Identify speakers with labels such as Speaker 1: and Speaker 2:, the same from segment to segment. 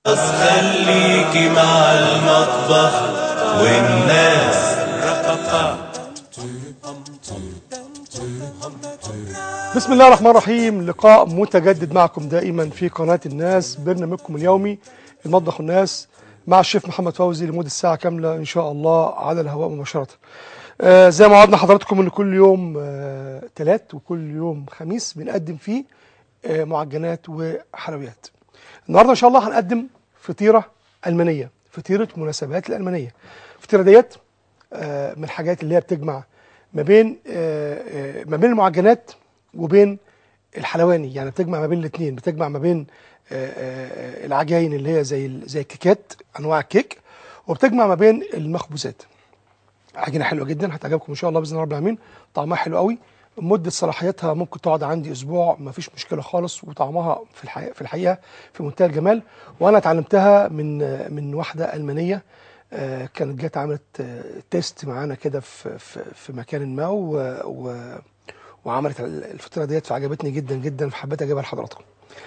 Speaker 1: خليكي مع المطبخ والناس
Speaker 2: بسم الله الرحمن الرحيم لقاء متجدد معكم دائما في قناة الناس برنامجكم اليومي المطبخ والناس مع الشيف محمد فوزي لمدة ساعة كاملة إن شاء الله على الهواء مباشرة آه زي ما وعدنا حضراتكم إن كل يوم آه تلات وكل يوم خميس بنقدم فيه آه معجنات وحلويات النهاردة إن شاء الله هنقدم فطيرة ألمانية فطيرة مناسبات الألمانية الفطيرة ديت آه من الحاجات اللي هي بتجمع ما بين آه آه ما بين المعجنات وبين الحلواني يعني بتجمع ما بين الاثنين بتجمع ما بين آه، آه، العجاين اللي هي زي ال- زي الكيكات انواع الكيك وبتجمع ما بين المخبوزات عجينه حلوه جدا هتعجبكم ان شاء الله باذن الله رب العالمين طعمها حلو قوي مده صلاحيتها ممكن تقعد عندي اسبوع ما فيش مشكله خالص وطعمها في الحقيقه في الحقيقه في منتهى الجمال وانا اتعلمتها من آه، من واحده المانيه آه، كانت جت عملت آه، تيست معانا كده في في في مكان ما و, و وعملت الفطيره ديت فعجبتني جدا جدا فحبيت اجيبها لحضراتكم.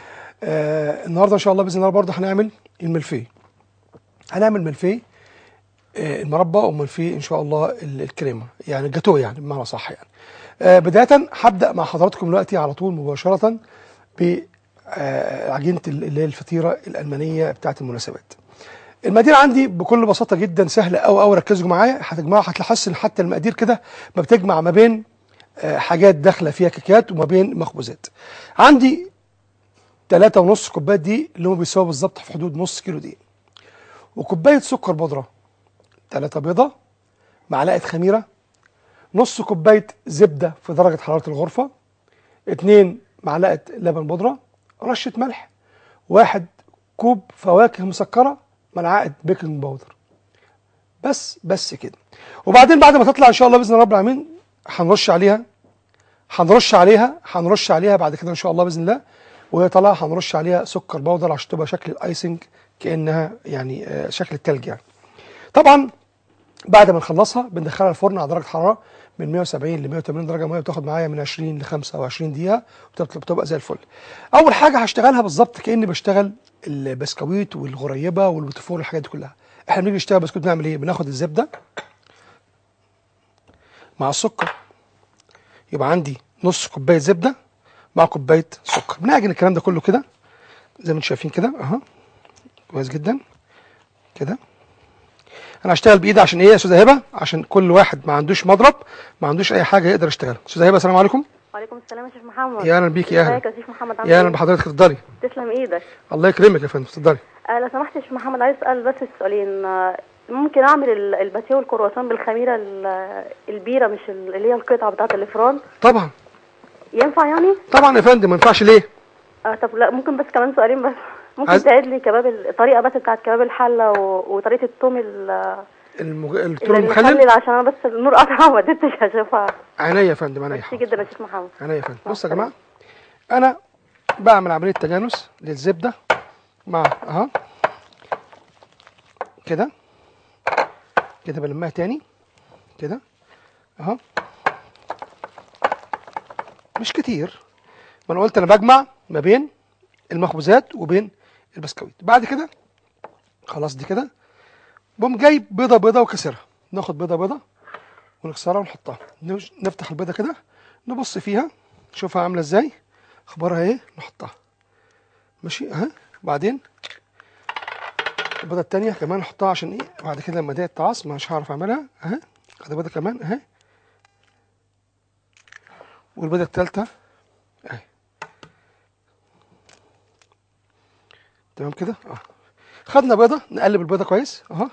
Speaker 2: آه النهارده ان شاء الله باذن الله برضه هنعمل الملفيه. هنعمل ملفيه آه المربى وملفيه ان شاء الله ال- الكريمه يعني الجاتوه يعني بمعنى صح يعني. آه بدايه هبدا مع حضراتكم دلوقتي على طول مباشره ب آه، عجينه ال- اللي هي الفطيره الالمانيه بتاعت المناسبات. المقادير عندي بكل بساطه جدا سهله قوي قوي ركزوا معايا هتجمعوا هتلاحظوا ان حتى المقادير كده ما بتجمع ما بين آه، حاجات داخله فيها كيكات وما بين مخبوزات. عندي ثلاثة ونص كوبايه دي اللي هم بيساووا بالظبط في حدود نص كيلو دقيق. وكوبايه سكر بودره ثلاثة بيضة معلقه خميره نص كوبايه زبده في درجه حراره الغرفه اتنين معلقه لبن بودره رشه ملح واحد كوب فواكه مسكره ملعقه بيكنج باودر بس بس كده وبعدين بعد ما تطلع ان شاء الله باذن الله رب العالمين هنرش عليها هنرش عليها هنرش عليها بعد كده ان شاء الله باذن الله وهي طالعه هنرش عليها سكر بودر عشان تبقى شكل الايسنج كانها يعني آه، شكل التلج يعني طبعا بعد ما نخلصها بندخلها الفرن على درجه حراره من 170 ل 180 درجه ميه بتاخد معايا من 20 ل 25 دقيقه وبتبقى بتبقى زي الفل. اول حاجه هشتغلها بالظبط كاني بشتغل البسكويت والغريبه والبوتفور والحاجات دي كلها. احنا بنيجي نشتغل بسكويت بنعمل ايه؟ بناخد الزبده مع السكر يبقى عندي نص كوبايه زبده مع كوبايه سكر. بنعجن الكلام ده كله كده زي ما انتم شايفين كده اهو كويس جدا كده انا هشتغل بايدي عشان ايه يا استاذه هبه عشان كل واحد ما عندوش مضرب ما عندوش اي حاجه يقدر يشتغلها استاذه هبه السلام عليكم
Speaker 3: وعليكم السلام يا شيخ محمد
Speaker 2: يا اهلا بيك، يا أهلا.
Speaker 3: ازيك يا شيخ محمد عامل
Speaker 2: يا اهلا
Speaker 3: ايه؟
Speaker 2: بحضرتك اتفضلي
Speaker 3: تسلم ايدك
Speaker 2: الله يكرمك يا فندم اتفضلي
Speaker 3: آه لو سمحت يا شيخ محمد عايز اسال بس السؤالين آه ممكن اعمل ال- الباتيه والكرواسون بالخميره ال- البيره مش ال- اللي هي القطعه بتاعه الافران
Speaker 2: طبعا
Speaker 3: ينفع يعني
Speaker 2: طبعا يا فندم ما ينفعش ليه
Speaker 3: آه طب لا ممكن بس كمان سؤالين بس ممكن
Speaker 2: عايز-
Speaker 3: تعيد لي كباب ال- الطريقه بس بتاعت كباب الحله و... وطريقه التوم ال-
Speaker 2: المج... الدكتور
Speaker 3: المخلل
Speaker 2: المخلل
Speaker 3: عشان انا بس النور قطع وما قدرتش اشوفها
Speaker 2: عينيا يا فندم عينيا
Speaker 3: ميرسي جدا يا شيخ محمد
Speaker 2: عينيا يا فندم بصوا يا جماعه انا بعمل عمليه تجانس للزبده مع اهو كده كده بلمها تاني كده اهو مش كتير ما انا قلت انا بجمع ما بين المخبوزات وبين البسكويت بعد كده خلاص دي كده بقوم جايب بيضه بيضه وكسرها ناخد بيضه بيضه ونكسرها ونحطها نج- نفتح البيضه كده نبص فيها نشوفها عامله ازاي اخبارها ايه نحطها ماشي اهي بعدين البيضه التانية كمان نحطها عشان ايه بعد كده لما دي تعص مش هعرف اعملها اهي ادي بيضه كمان اهي والبيضه التالتة اهي تمام كده اه خدنا بيضه نقلب البيضه كويس اهو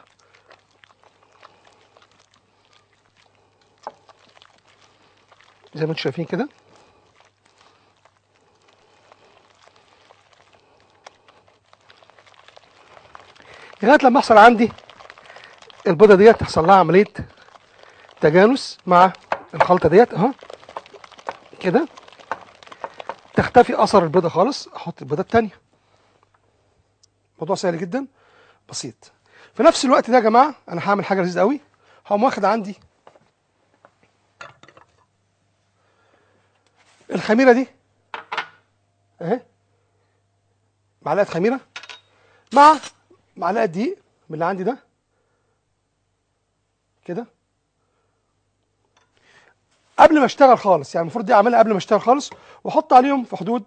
Speaker 2: زي ما انتم شايفين كده لغايه لما يحصل عندي البيضه ديت تحصل لها عمليه تجانس مع الخلطه ديت اهو كده تختفي اثر البيضه خالص احط البيضه التانيه موضوع سهل جدا بسيط في نفس الوقت ده يا جماعه انا هعمل حاجه لذيذه قوي هقوم واخد عندي الخميره دي اهي معلقه خميره مع معلقه دقيق من اللي عندي ده كده قبل ما اشتغل خالص يعني المفروض دي اعملها قبل ما اشتغل خالص واحط عليهم في حدود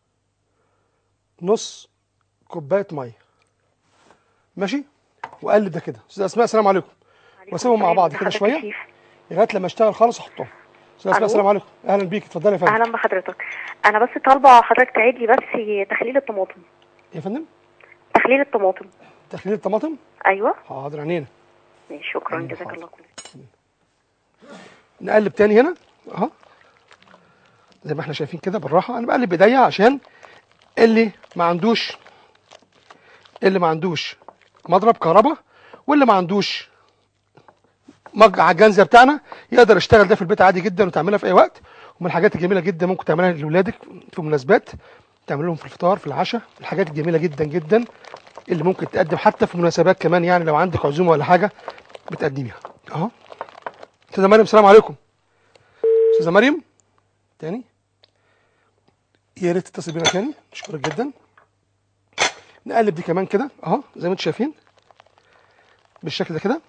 Speaker 2: نص كوبايه ميه ماشي واقلب ده كده استاذ اسماء السلام عليكم واسيبهم مع بعض كده شويه لغايه لما اشتغل خالص احطهم استاذ اسماء
Speaker 4: ألو؟
Speaker 2: السلام عليكم اهلا بيك اتفضلي يا فندم
Speaker 4: اهلا بحضرتك انا بس طالبه حضرتك تعيد لي بس تخليل الطماطم
Speaker 2: يا فندم
Speaker 4: تخليل الطماطم
Speaker 2: تخليل الطماطم
Speaker 4: ايوه
Speaker 2: حاضر عينينا
Speaker 4: ماشي شكرا
Speaker 2: أيوة،
Speaker 4: جزاك
Speaker 2: حاضر.
Speaker 4: الله خير
Speaker 2: نقلب تاني هنا اهو زي ما احنا شايفين كده بالراحه انا بقلب بايديا عشان اللي ما عندوش اللي ما عندوش مضرب كهرباء واللي ما عندوش مج على الجنزه بتاعنا يقدر يشتغل ده في البيت عادي جدا وتعملها في اي وقت ومن الحاجات الجميله جدا ممكن تعملها لاولادك في مناسبات تعمل لهم في الفطار في العشاء الحاجات الجميله جدا جدا اللي ممكن تقدم حتى في مناسبات كمان يعني لو عندك عزومه ولا حاجه بتقدميها اهو استاذه مريم السلام عليكم استاذه مريم تاني يا ريت تتصل بينا تاني نشكرك جدا نقلب دي كمان كده اهو زي ما انتم شايفين بالشكل ده كده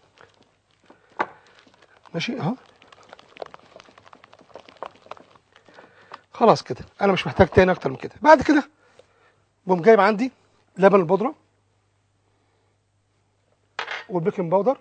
Speaker 2: ماشي اهو خلاص كده انا مش محتاج تاني اكتر من كده بعد كده بقوم جايب عندي لبن البودره والبيكنج باودر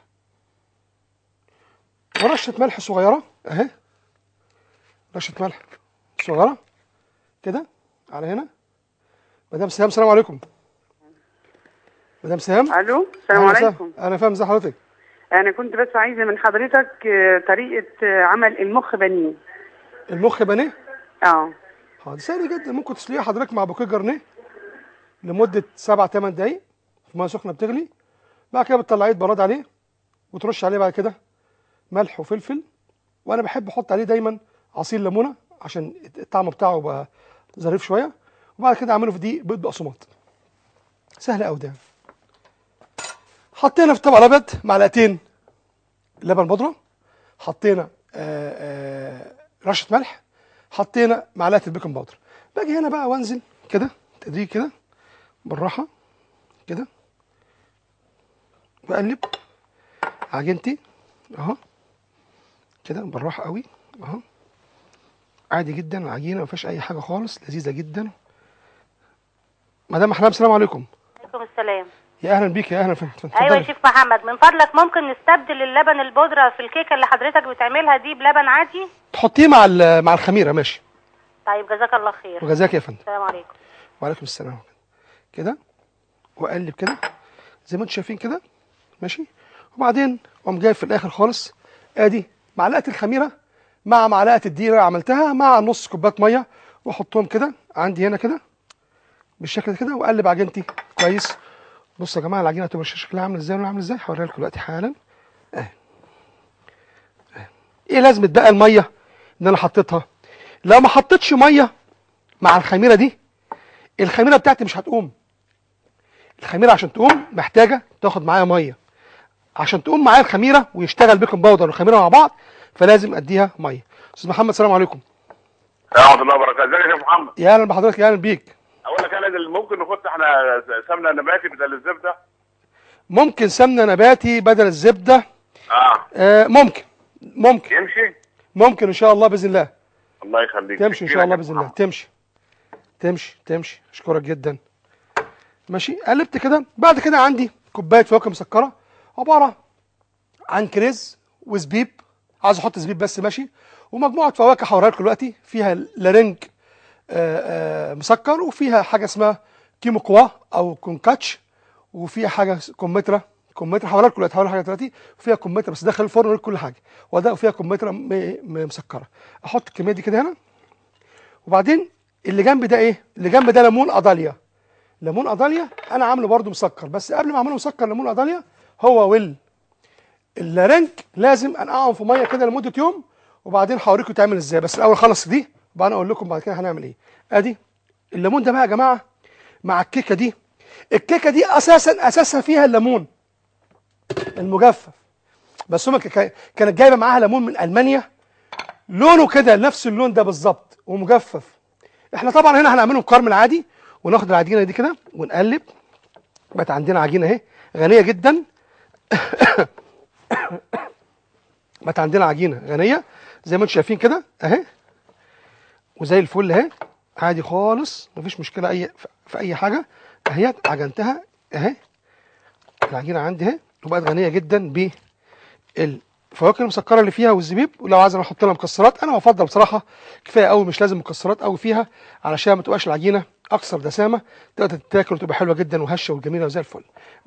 Speaker 2: ورشه ملح صغيره اهي رشه ملح صغيره كده على هنا مدام سهام السلام عليكم مدام سهام
Speaker 5: الو السلام
Speaker 2: أهلا وسهلا.
Speaker 5: عليكم
Speaker 2: انا فاهم ازي حضرتك
Speaker 5: انا كنت بس عايزه من حضرتك آه، طريقه آه، عمل المخ بانيه
Speaker 2: المخ بانيه
Speaker 5: اه
Speaker 2: اه دي سهل جدا ممكن تسلقيه حضرتك مع بوكيه جرنيه لمده سبع ثمان دقايق في ميه سخنه بتغلي بعد كده بتطلعيه تبرد عليه وترش عليه بعد كده ملح وفلفل وانا بحب احط عليه دايما عصير ليمونه عشان الطعم بتاعه يبقى ظريف شويه وبعد كده اعمله في دقيق بيض بقسماط سهل قوي ده حطينا في الطبق الابيض معلقتين لبن بودره حطينا آه، آه، رشه ملح حطينا معلقه البيكنج باودر باجي هنا بقى وانزل كده تدريج كده بالراحه كده واقلب عجينتي اهو كده بالراحه قوي اهو عادي جدا العجينه ما فيهاش اي حاجه خالص لذيذه جدا مدام احلام السلام عليكم
Speaker 6: عليكم السلام
Speaker 2: يا اهلا بيك يا اهلا فندم اتفضلي.
Speaker 6: ايوه يا شيخ محمد من فضلك ممكن نستبدل اللبن البودره في الكيكه اللي حضرتك بتعملها دي بلبن عادي
Speaker 2: تحطيه مع ال- مع الخميره ماشي
Speaker 6: طيب جزاك الله خير
Speaker 2: وجزاك يا فندم
Speaker 6: السلام عليكم
Speaker 2: وعليكم السلام كده واقلب كده زي ما انتم شايفين كده ماشي وبعدين اقوم جايب في الاخر خالص ادي معلقه الخميره مع معلقه الدقيق اللي عملتها مع نص كوبايه ميه واحطهم كده عندي هنا كده بالشكل ده كده واقلب عجينتي كويس بصوا يا جماعه العجينه هتبقى شكلها عامل ازاي ولا عامل ازاي هوريها لكم دلوقتي حالا اهي اهي. ايه لازمه بقى الميه ان انا حطيتها لو ما حطيتش ميه مع الخميره دي الخميره بتاعتي مش هتقوم الخميره عشان تقوم محتاجه تاخد معايا ميه عشان تقوم معايا الخميره ويشتغل بيكنج باودر والخميره مع بعض فلازم اديها ميه استاذ محمد السلام عليكم
Speaker 7: ورحمة الله وبركاته ازيك يا شيخ محمد
Speaker 2: يا اهلا بحضرتك يا اهلا بيك
Speaker 7: اقول لك انا دل- ممكن نحط احنا سمنه نباتي بدل الزبده
Speaker 2: ممكن سمنه نباتي بدل الزبده
Speaker 7: اه
Speaker 2: آه ممكن ممكن
Speaker 7: يمشي
Speaker 2: ممكن ان شاء الله باذن الله
Speaker 7: الله يخليك
Speaker 2: تمشي ان شاء الله باذن الله تمشي تمشي تمشي اشكرك جدا ماشي قلبت كده بعد كده عندي كوبايه فواكه مسكره عباره عن كريز وزبيب عايز احط زبيب بس ماشي ومجموعه فواكه هوريها لكم دلوقتي فيها لارنج آه، آه، مسكر وفيها حاجه اسمها كيمو كوا او كونكاتش وفيها حاجه كمثرى كمثرى هوريها لكم دلوقتي هوريها حاجه دلوقتي وفيها كمثرى بس داخل الفرن اوريك كل حاجه وده وفيها كمثرى م- م- مسكره احط الكميه دي كده هنا وبعدين اللي جنب ده ايه اللي جنب ده ليمون اداليا ليمون اداليا انا عامله برده مسكر بس قبل ما اعمله مسكر ليمون اداليا هو وال اللارنج لازم انقعهم في ميه كده لمده يوم وبعدين هوريكم تعمل ازاي بس الاول اخلص دي وبعدين اقول لكم بعد كده هنعمل ايه ادي الليمون ده بقى يا جماعه مع الكيكه دي الكيكه دي اساسا اساسها فيها الليمون المجفف بس هما ك- كانت جايبه معاها ليمون من المانيا لونه كده نفس اللون ده بالظبط ومجفف احنا طبعا هنا هنعمله مكرمل عادي وناخد العجينه دي كده ونقلب بقت عندنا عجينه اهي غنيه جدا بقت عندنا عجينه غنيه زي ما انتم شايفين كده اهي وزي الفل اهي عادي خالص مفيش مشكله اي في اي حاجه اهي عجنتها اهي العجينه عندي اهي وبقت غنيه جدا بالفواكه المسكره اللي فيها والزبيب ولو عايز انا احط لها مكسرات انا بفضل بصراحه كفايه قوي مش لازم مكسرات قوي فيها علشان ما تبقاش العجينه اكثر دسامه تقدر تتاكل وتبقى حلوه جدا وهشه وجميله وزي الفل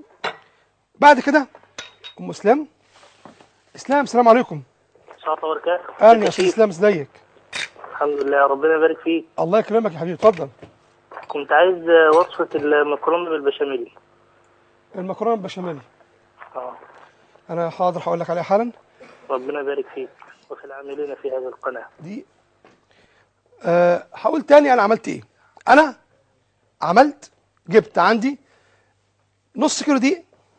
Speaker 2: بعد كده ام اسلام اسلام السلام عليكم
Speaker 8: السلام الله وبركاته
Speaker 2: اهلا يا استاذ اسلام ازيك
Speaker 8: الحمد لله ربنا يبارك فيك
Speaker 2: الله يكرمك يا حبيبي اتفضل
Speaker 8: كنت عايز وصفة المكرونة بالبشاميل
Speaker 2: المكرونه بالبشاميل
Speaker 8: اه
Speaker 2: انا حاضر هقول لك عليها حالا
Speaker 8: ربنا يبارك فيك وفي العاملين في هذه القناة
Speaker 2: دي أه هقول تاني انا عملت ايه انا عملت جبت عندي نص كيلو دقيق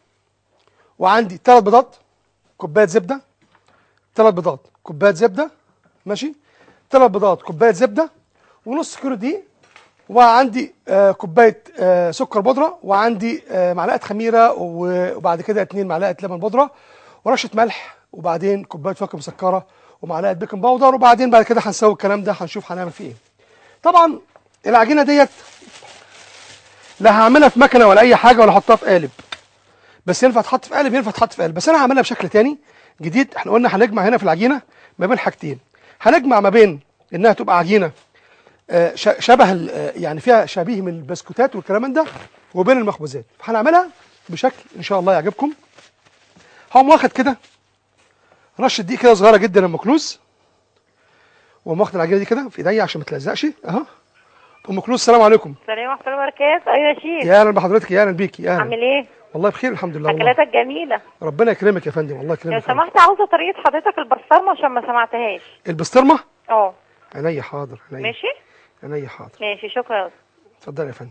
Speaker 2: وعندي ثلاث بيضات كوبايه زبده ثلاث بيضات كوبايه زبده ماشي ثلاث بيضات كوبايه زبده ونص كيلو دقيق وعندي آه كوبايه آه سكر بودره وعندي آه معلقه خميره و- وبعد كده اتنين معلقه لبن بودره ورشه ملح وبعدين كوبايه فاكهه مسكره ومعلقه بيكنج باودر وبعدين بعد كده هنسوي الكلام ده هنشوف هنعمل فيه ايه طبعا العجينه ديت لا هعملها في مكنه ولا اي حاجه ولا احطها في قالب بس ينفع تحط في قالب ينفع تحط في قالب بس انا هعملها بشكل تاني جديد احنا قلنا هنجمع هنا في العجينه ما بين حاجتين هنجمع ما بين انها تبقى عجينه آه، ش- شبه ال- آه، يعني فيها شبيه من البسكوتات والكلام من ده وبين المخبوزات هنعملها بشكل ان شاء الله يعجبكم هقوم واخد كده رشه دقيق كده صغيره جدا ام كنوز واقوم واخد العجينه دي كده في ايديا عشان ما تلزقش اهو ام كنوز السلام عليكم
Speaker 9: السلام ورحمة الله وبركاته أيوة يا شيخ
Speaker 2: يا اهلا بحضرتك يا اهلا بيكي يا اهلا
Speaker 9: عامل إيه؟
Speaker 2: والله بخير الحمد لله والله.
Speaker 9: أكلاتك جميلة
Speaker 2: ربنا يكرمك يا فندم الله
Speaker 9: لو
Speaker 2: يكرمك يا فندم.
Speaker 9: سمحت عاوزة طريقة حضرتك البسطرمة عشان ما سمعتهاش
Speaker 2: البسطرمه
Speaker 9: اه
Speaker 2: عينيا حاضر عينيا
Speaker 9: ماشي؟
Speaker 2: عينيا حاضر
Speaker 9: ماشي شكرا
Speaker 2: اتفضل يا فندم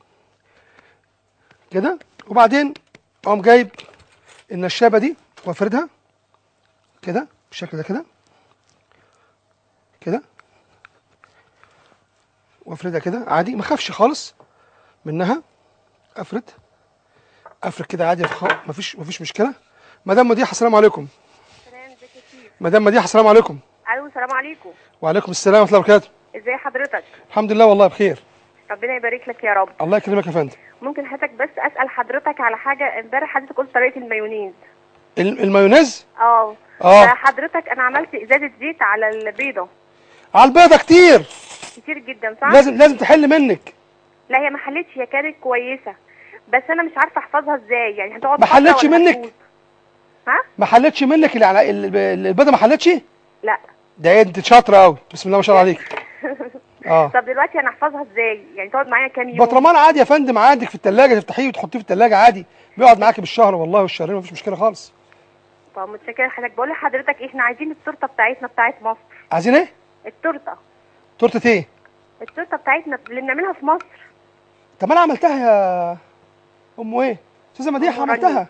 Speaker 2: كده وبعدين اقوم جايب النشابه دي وافردها كده بالشكل ده كده كده وافردها كده عادي ما اخافش خالص منها افرد افرد كده عادي ما فيش ما فيش مشكله مدام مديحه السلام عليكم مدام مديحه السلام عليكم
Speaker 4: الو السلام عليكم
Speaker 2: وعليكم السلام ورحمه الله وبركاته
Speaker 4: ازي حضرتك
Speaker 2: الحمد لله والله بخير
Speaker 4: ربنا يبارك لك يا رب
Speaker 2: الله يكرمك يا فندم
Speaker 4: ممكن حضرتك بس اسال حضرتك على حاجه امبارح حضرتك قلت طريقه المايونيز
Speaker 2: الم- المايونيز
Speaker 4: اه
Speaker 2: اه.
Speaker 4: حضرتك انا عملت ازازه زيت على البيضه
Speaker 2: على البيضه كتير
Speaker 4: كتير جدا صح
Speaker 2: لازم لازم تحل منك
Speaker 4: لا هي ما حلتش هي كانت كويسه بس انا مش عارفه احفظها ازاي يعني هتقعد
Speaker 2: ما
Speaker 4: فترة
Speaker 2: حلتش
Speaker 4: ولا
Speaker 2: منك؟
Speaker 4: هتفوت؟ ها
Speaker 2: ما حلتش منك اللي على ال- ال- البيضه ما حلتش
Speaker 4: لا
Speaker 2: ده ايه انت شاطره قوي بسم الله ما شاء الله عليك اه
Speaker 4: طب دلوقتي انا احفظها ازاي يعني تقعد معايا كام يوم
Speaker 2: بطرمان عادي يا فندم عندك في الثلاجه تفتحيه وتحطيه في الثلاجه عادي بيقعد معاكي بالشهر والله والشهرين مفيش مشكله خالص
Speaker 4: طب متشكره حضرتك بقول لحضرتك احنا عايزين التورته بتاعتنا بتاعت مصر
Speaker 2: عايزين ايه
Speaker 4: التورته
Speaker 2: تورته ايه
Speaker 4: التورته بتاعتنا اللي بنعملها في مصر
Speaker 2: طب انا عملتها يا ام ايه استاذه مديحه
Speaker 4: أم رانيا.
Speaker 2: عملتها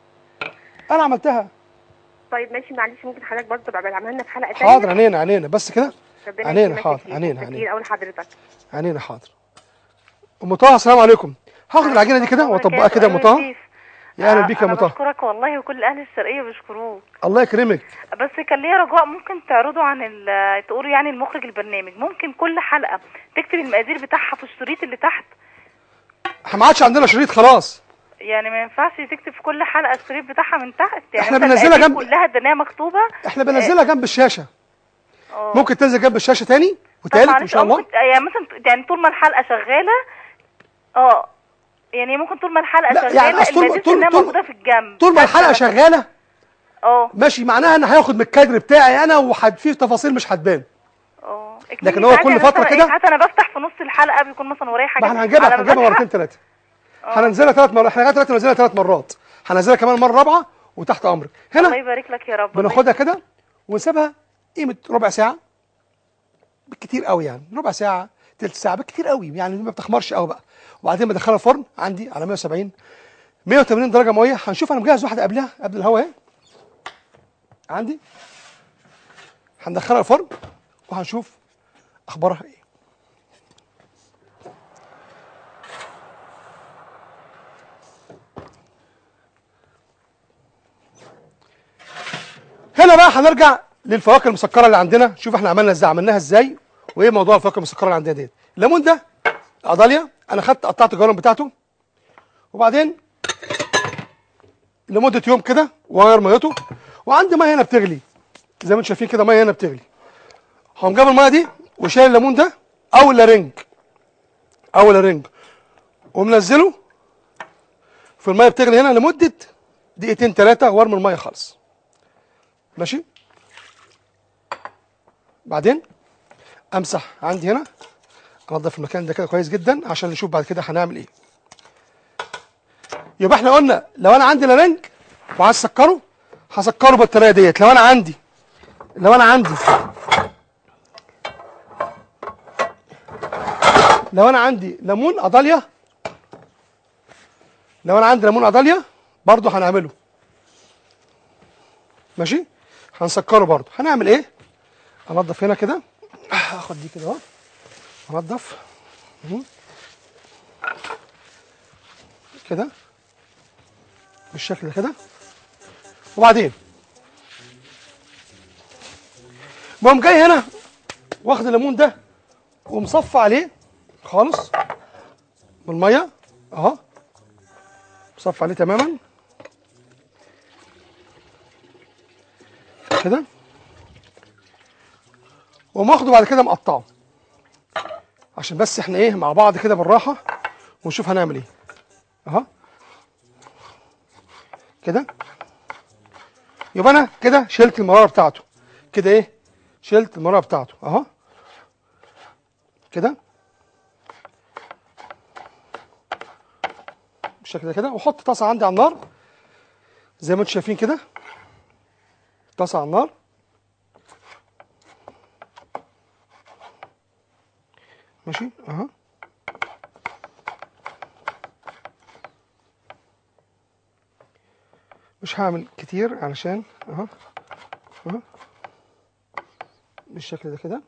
Speaker 2: انا عملتها
Speaker 4: طيب ماشي معلش ممكن حضرتك برضه تبقى بعملها لنا في حلقه ثانيه
Speaker 2: حاضر عينينا عينينا بس كده
Speaker 4: ربنا
Speaker 2: عينينا
Speaker 4: يكرمك يا
Speaker 2: حاضر
Speaker 4: شيخ.
Speaker 2: عينينا
Speaker 4: متشكرين
Speaker 2: عينينا
Speaker 4: قوي لحضرتك
Speaker 2: عينينا حاضر ام طه السلام عليكم هاخد العجينه دي كده واطبقها كده يا ام طه يا اهلا بيك يا ام
Speaker 10: انا
Speaker 2: طه
Speaker 10: بشكرك والله وكل اهل الشرقيه بيشكروك
Speaker 2: الله يكرمك
Speaker 10: بس كان ليا رجاء ممكن تعرضوا عن ال- تقولوا يعني المخرج البرنامج ممكن كل حلقه تكتب المقادير بتاعها في الشريط اللي تحت
Speaker 2: احنا ما عادش عندنا شريط خلاص
Speaker 10: يعني ما ينفعش تكتب في كل حلقه الشريط بتاعها من تحت يعني
Speaker 2: إحنا
Speaker 10: مثلا
Speaker 2: بننزلها
Speaker 10: المقادير
Speaker 2: جنب-
Speaker 10: كلها الدنيا مكتوبه
Speaker 2: احنا بننزلها جنب الشاشه
Speaker 10: اه
Speaker 2: ممكن تنزل جنب الشاشه تاني
Speaker 10: طب
Speaker 2: وتالت ان
Speaker 10: معلش
Speaker 2: شاء
Speaker 10: اه
Speaker 2: الله
Speaker 10: ممكن يعني مثلا يعني طول ما الحلقه شغاله اه يعني ممكن طول ما الحلقه
Speaker 2: لا،
Speaker 10: شغاله
Speaker 2: يعني أصل طول-
Speaker 10: المقادير
Speaker 2: طول-
Speaker 10: كلها
Speaker 2: طول-
Speaker 10: موجوده في الجنب
Speaker 2: طول ما الحلقه شغاله
Speaker 10: اه
Speaker 2: ماشي معناها ان هياخد من الكادر بتاعي انا وحد فيه تفاصيل مش هتبان
Speaker 10: اه
Speaker 2: لكن هو
Speaker 10: ساعات
Speaker 2: كل
Speaker 10: يعني
Speaker 2: فترة
Speaker 10: مثلا
Speaker 2: كده-
Speaker 10: إيه، ساعات انا بفتح في نص الحلقه بيكون مثلا ورايا حاجه
Speaker 2: ما احنا هنجيبها
Speaker 10: على ما
Speaker 2: هنجيبها
Speaker 10: بفتح-
Speaker 2: مرتين ثلاثه هننزلها ثلاث مرات احنا لغايه دلوقتي نزلها ثلاث مرات هنزلها كمان مره رابعه وتحت امرك
Speaker 10: الله
Speaker 2: هنا
Speaker 10: يبارك لك يا رب
Speaker 2: بناخدها كده ونسيبها قيمه ربع ساعه بالكتير قوي يعني ربع ساعه تلت ساعه بالكتير قوي يعني ما بتخمرش قوي بقى وبعدين بدخلها الفرن عندي على 170 180 درجه مئويه هنشوف انا مجهز واحده قبلها قبل الهواء اهي عندي هندخلها الفرن وهنشوف اخبارها ايه هنا بقى هنرجع للفواكه المسكره اللي عندنا شوف احنا عملنا ازاي عملناها ازاي وايه موضوع الفواكه المسكره اللي عندنا ديت الليمون ده اداليا انا خدت قطعت الجوانب بتاعته وبعدين لمده يوم كده واغير ميته وعندي ميه هنا بتغلي زي ما انتم شايفين كده ميه هنا بتغلي هقوم جايب الميه دي وشايل الليمون ده او الرنج او الرنج ومنزله في الميه بتغلي هنا لمده دقيقتين ثلاثه وارمي الميه خالص ماشي بعدين امسح عندي هنا انضف المكان ده كده كويس جدا عشان نشوف بعد كده هنعمل ايه يبقى احنا قلنا لو انا عندي لارنج وعايز اسكره هسكره بالطريقه ديت لو انا عندي لو انا عندي لو انا عندي ليمون اداليا لو انا عندي ليمون اداليا برضو هنعمله ماشي هنسكره برضو هنعمل ايه انضف هنا كده اخد دي كده اهو انضف مهم. كده بالشكل ده كده وبعدين بقوم جاي هنا واخد الليمون ده ومصفى عليه خالص بالميه اهو مصفى عليه تماما كده واقوم واخده بعد كده مقطعه عشان بس احنا ايه مع بعض كده بالراحه ونشوف هنعمل ايه اهو كده يبقى انا كده شلت المراره بتاعته كده ايه شلت المراره بتاعته اهو كده بالشكل ده كده واحط طاسه عندي على النار زي ما انتم شايفين كده طاسه على النار ماشي اهو مش هعمل كتير علشان اهو اهو بالشكل ده كده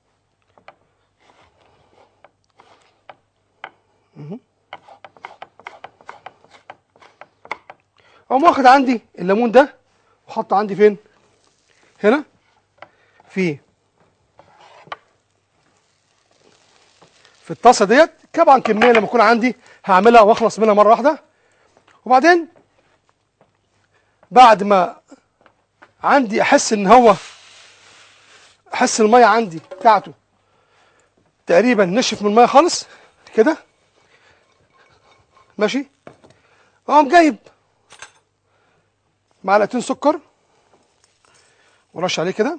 Speaker 2: مهم. اقوم واخد عندي الليمون ده وحطه عندي فين هنا في في الطاسه ديت طبعا كميه لما يكون عندي هعملها واخلص منها مره واحده وبعدين بعد ما عندي احس ان هو احس الميه عندي بتاعته تقريبا نشف من الميه خالص كده ماشي اقوم جايب معلقتين سكر ورش عليه كده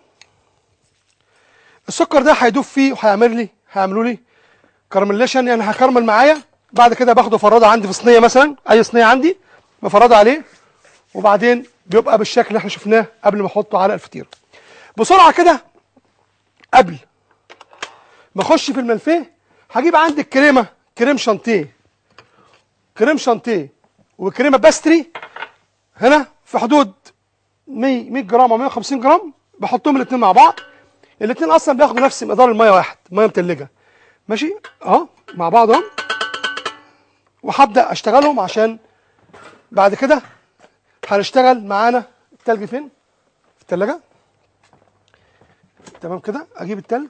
Speaker 2: السكر ده هيدوب فيه وهيعمل لي هيعملوا لي كرمليشن يعني هكرمل معايا بعد كده باخده فرده عندي في صينيه مثلا اي صينيه عندي بفرده عليه وبعدين بيبقى بالشكل اللي احنا شفناه قبل ما احطه على الفطير بسرعه كده قبل ما اخش في الملفيه هجيب عندي الكريمه كريم شانتيه كريم شانتيه وكريمه باستري هنا في حدود 100 100 جرام او 150 جرام بحطهم الاثنين مع بعض الاثنين اصلا بياخدوا نفس مقدار الميه واحد ميه متلجه ماشي اهو مع بعض اهو وهبدا اشتغلهم عشان بعد كده هنشتغل معانا التلج فين في التلاجة تمام كده اجيب التلج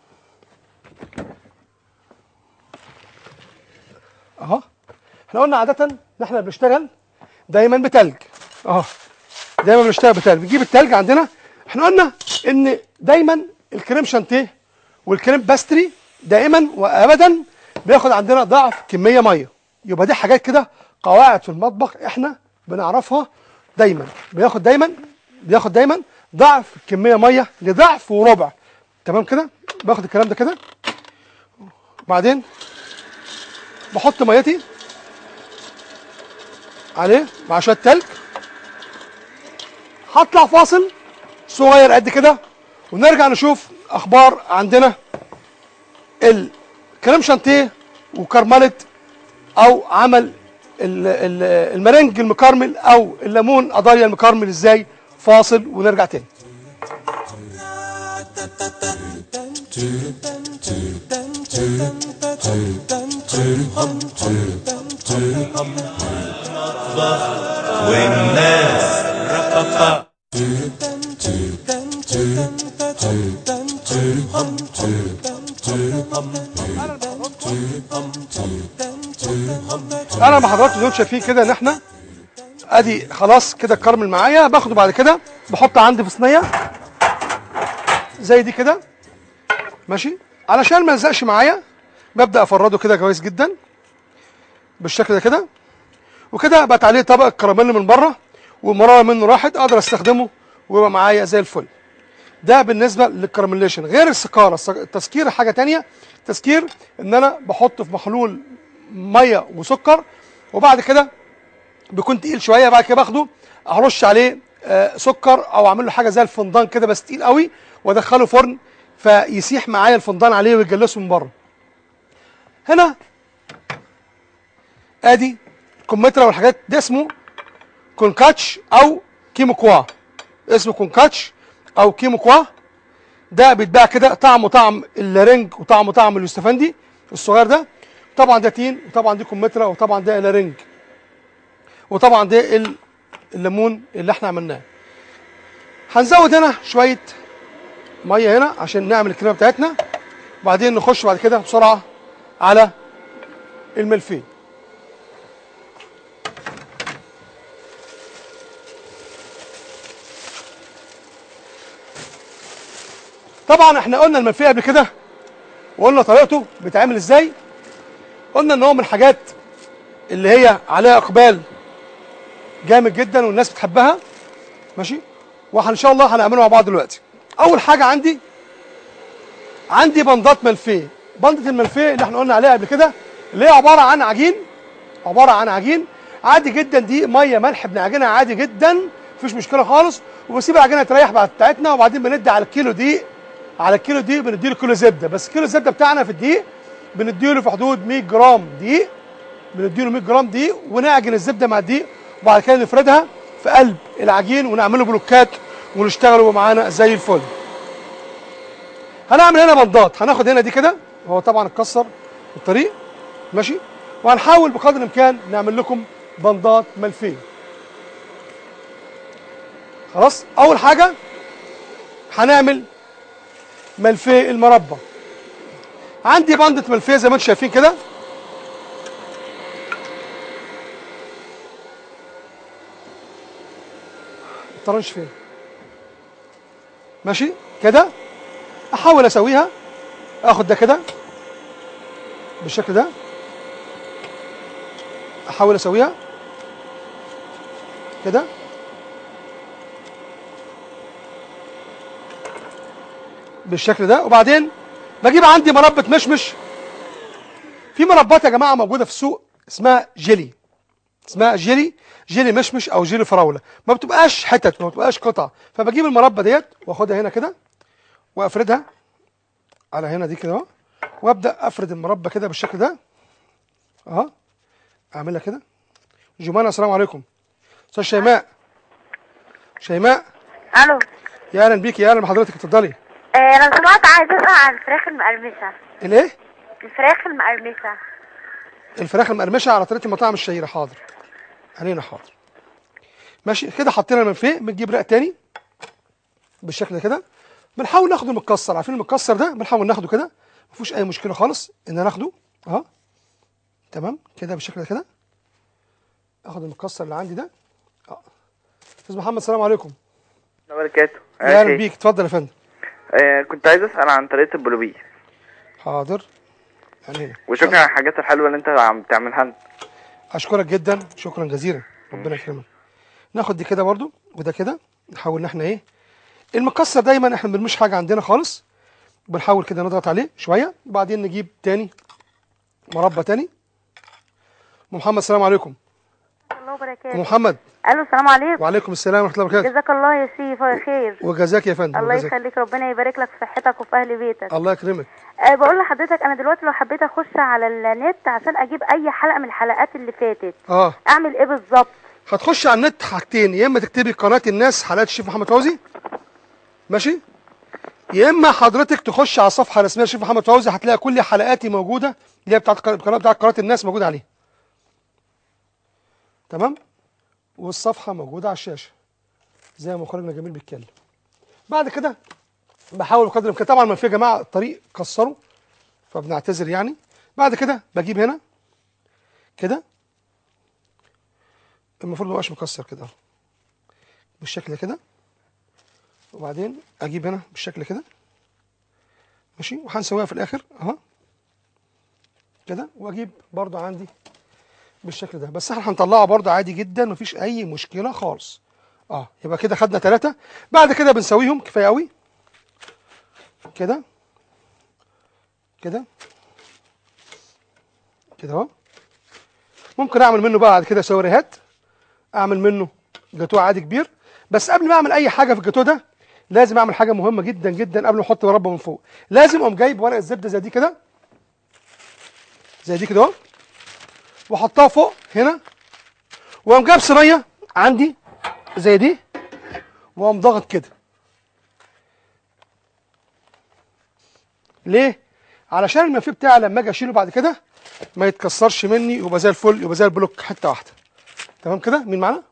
Speaker 2: اهو احنا قلنا عادة ان احنا بنشتغل دايما بتلج اهو دايما بنشتغل بتلج بنجيب التلج عندنا احنا قلنا ان دايما الكريم شانتيه والكريم باستري دائما وابدا بياخد عندنا ضعف كميه ميه يبقى دي حاجات كده قواعد في المطبخ احنا بنعرفها دايما بياخد دايما بياخد دايما ضعف كميه ميه لضعف وربع تمام كده باخد الكلام ده كده وبعدين بحط ميتي عليه مع شويه تلج هطلع فاصل صغير قد كده ونرجع نشوف اخبار عندنا الكريم شانتيه وكرمله او عمل ال- ال- المرنج المكرمل او الليمون قضايا المكرمل ازاي فاصل ونرجع تاني
Speaker 1: والناس رققة
Speaker 2: انا مع حضراتكم زي ما انتم شايفين كده ان احنا ادي خلاص كده الكرمل معايا باخده بعد كده بحطه عندي في صينيه زي دي كده ماشي علشان ما يلزقش معايا ببدا افرده كده كويس جدا بالشكل ده كده وكده بقت عليه طبقه كراميل من بره ومراره منه راحت اقدر استخدمه ويبقى معايا زي الفل ده بالنسبه للكراميليشن غير السكاره الس- التسكير حاجه تانية تسكير ان انا بحطه في محلول ميه وسكر وبعد كده بيكون تقيل شويه بعد كده باخده ارش عليه آه، سكر او اعمل له حاجه زي الفندان كده بس تقيل قوي وادخله فرن فيسيح معايا الفندان عليه ويجلسه من بره هنا ادي الكمثرى والحاجات ده اسمه كونكاتش او كيموكوا اسمه كونكاتش او كيموكوا ده بيتباع كده طعمه طعم اللارنج وطعمه طعم اليوستفندي الصغير ده طبعا ده تين وطبعا دي كمثرى وطبعا ده لارنج وطبعا ده ال- الليمون اللي احنا عملناه هنزود هنا شويه ميه هنا عشان نعمل الكريمه بتاعتنا وبعدين نخش بعد كده بسرعه على الملفيه طبعا احنا قلنا الملفيه قبل كده وقلنا طريقته بيتعمل ازاي قلنا ان هو من الحاجات اللي هي عليها اقبال جامد جدا والناس بتحبها ماشي وان شاء الله هنعمله مع بعض دلوقتي اول حاجه عندي عندي بندات ملفيه بندة الملفيه اللي احنا قلنا عليها قبل كده اللي هي عباره عن عجين عباره عن عجين عادي جدا دي ميه ملح بنعجنها عادي جدا مفيش مشكله خالص وبسيب العجينه تريح بعد بتاعتنا وبعدين بندي على الكيلو دقيق على الكيلو دقيق بنديله كيلو زبده بس كيلو الزبده بتاعنا في الدقيق بنديله في حدود 100 جرام دقيق بنديله 100 جرام دقيق ونعجن الزبده مع الدقيق وبعد كده نفردها في قلب العجين ونعمله بلوكات ونشتغلوا معانا زي الفل هنعمل هنا بندات هناخد هنا دي كده هو طبعا اتكسر في الطريق ماشي وهنحاول بقدر الامكان نعمل لكم بندات ملفيه خلاص اول حاجه هنعمل ملفيه المربى عندي بندة ملفيه زي ما انتم شايفين كده الطرنش فين ماشي كده احاول اسويها اخد ده كده بالشكل ده احاول اسويها كده بالشكل ده وبعدين بجيب عندي مربى مشمش في مربات يا جماعه موجوده في السوق اسمها جيلي اسمها جيلي جيلي مشمش او جيلي فراوله ما بتبقاش حتت ما بتبقاش قطع فبجيب المربى ديت واخدها هنا كده وافردها على هنا دي كده اهو وابدا افرد المربى كده بالشكل ده اهو اعملها كده جمانة السلام عليكم استاذ شيماء شيماء
Speaker 4: الو
Speaker 2: يا اهلا بيكي يا اهلا بحضرتك اتفضلي
Speaker 4: آه لو سمحت عايزه اسال عن الفراخ المقرمشه
Speaker 2: الايه
Speaker 4: الفراخ المقرمشه
Speaker 2: الفراخ المقرمشه على طريقه المطاعم الشهيره حاضر علينا حاضر ماشي كده حطينا المنفيه بنجيب رق تاني بالشكل ده كده بنحاول ناخده المتكسر عارفين المتكسر ده بنحاول ناخده كده ما فيهوش اي مشكله خالص ان ناخده اهو تمام كده بالشكل ده كده اخد المتكسر اللي عندي ده اه استاذ محمد السلام عليكم
Speaker 11: وبركاته
Speaker 2: يا اهلا بيك اتفضل يا فندم
Speaker 11: آه كنت عايز اسال عن طريقه البلوبيه
Speaker 2: حاضر يعني
Speaker 11: وشكرا على الحاجات الحلوه اللي انت عم تعملها لنا
Speaker 2: اشكرك جدا شكرا جزيلا ربنا يكرمك ناخد دي كده برضو وده كده نحاول ان احنا ايه المكسر دايما احنا ما بنرميش حاجه عندنا خالص بنحاول كده نضغط عليه شويه وبعدين نجيب تاني مربى تاني ام محمد السلام عليكم
Speaker 3: الله
Speaker 2: ام
Speaker 3: وبركاته
Speaker 2: محمد
Speaker 3: الو السلام عليكم
Speaker 2: وعليكم السلام ورحمه الله وبركاته
Speaker 3: جزاك الله يا سيف خير
Speaker 2: وجزاك يا فندم
Speaker 3: الله
Speaker 2: وجزاك.
Speaker 3: يخليك ربنا يبارك لك في صحتك وفي اهل بيتك
Speaker 2: الله يكرمك
Speaker 3: أه بقول لحضرتك انا دلوقتي لو حبيت اخش على النت عشان اجيب اي حلقه من الحلقات اللي فاتت
Speaker 2: اه
Speaker 3: اعمل ايه بالظبط
Speaker 2: هتخش على النت حاجتين يا اما تكتبي قناه الناس حلقات الشيف محمد فوزي ماشي يا اما حضرتك تخش على الصفحه الرسميه للشيف محمد فوزي هتلاقي كل حلقاتي موجوده اللي هي بتاعت القناه بتاعت قناه الناس موجوده عليها تمام والصفحه موجوده على الشاشه زي ما مخرجنا جميل بيتكلم بعد كده بحاول بقدر الامكان طبعا ما في يا جماعه الطريق كسروا فبنعتذر يعني بعد كده بجيب هنا كده المفروض ما يبقاش مكسر كده بالشكل ده كده وبعدين اجيب هنا بالشكل كده ماشي وهنسويها في الاخر اهو كده واجيب برضو عندي بالشكل ده بس احنا هنطلعه برضو عادي جدا مفيش اي مشكله خالص اه يبقى كده خدنا ثلاثة بعد كده بنسويهم كفايه قوي كده كده كده اهو ممكن اعمل منه بقى بعد كده سوريهات اعمل منه جاتوه عادي كبير بس قبل ما اعمل اي حاجه في الجاتوه ده لازم اعمل حاجه مهمه جدا جدا قبل ما احط مربى من فوق لازم اقوم جايب ورقه زبده زي دي كده زي دي كده اهو واحطها فوق هنا واقوم جايب صينيه عندي زي دي واقوم ضاغط كده ليه علشان الملفيه بتاعي لما اجي اشيله بعد كده ما يتكسرش مني يبقى زي الفل يبقى زي البلوك حته واحده تمام كده مين معانا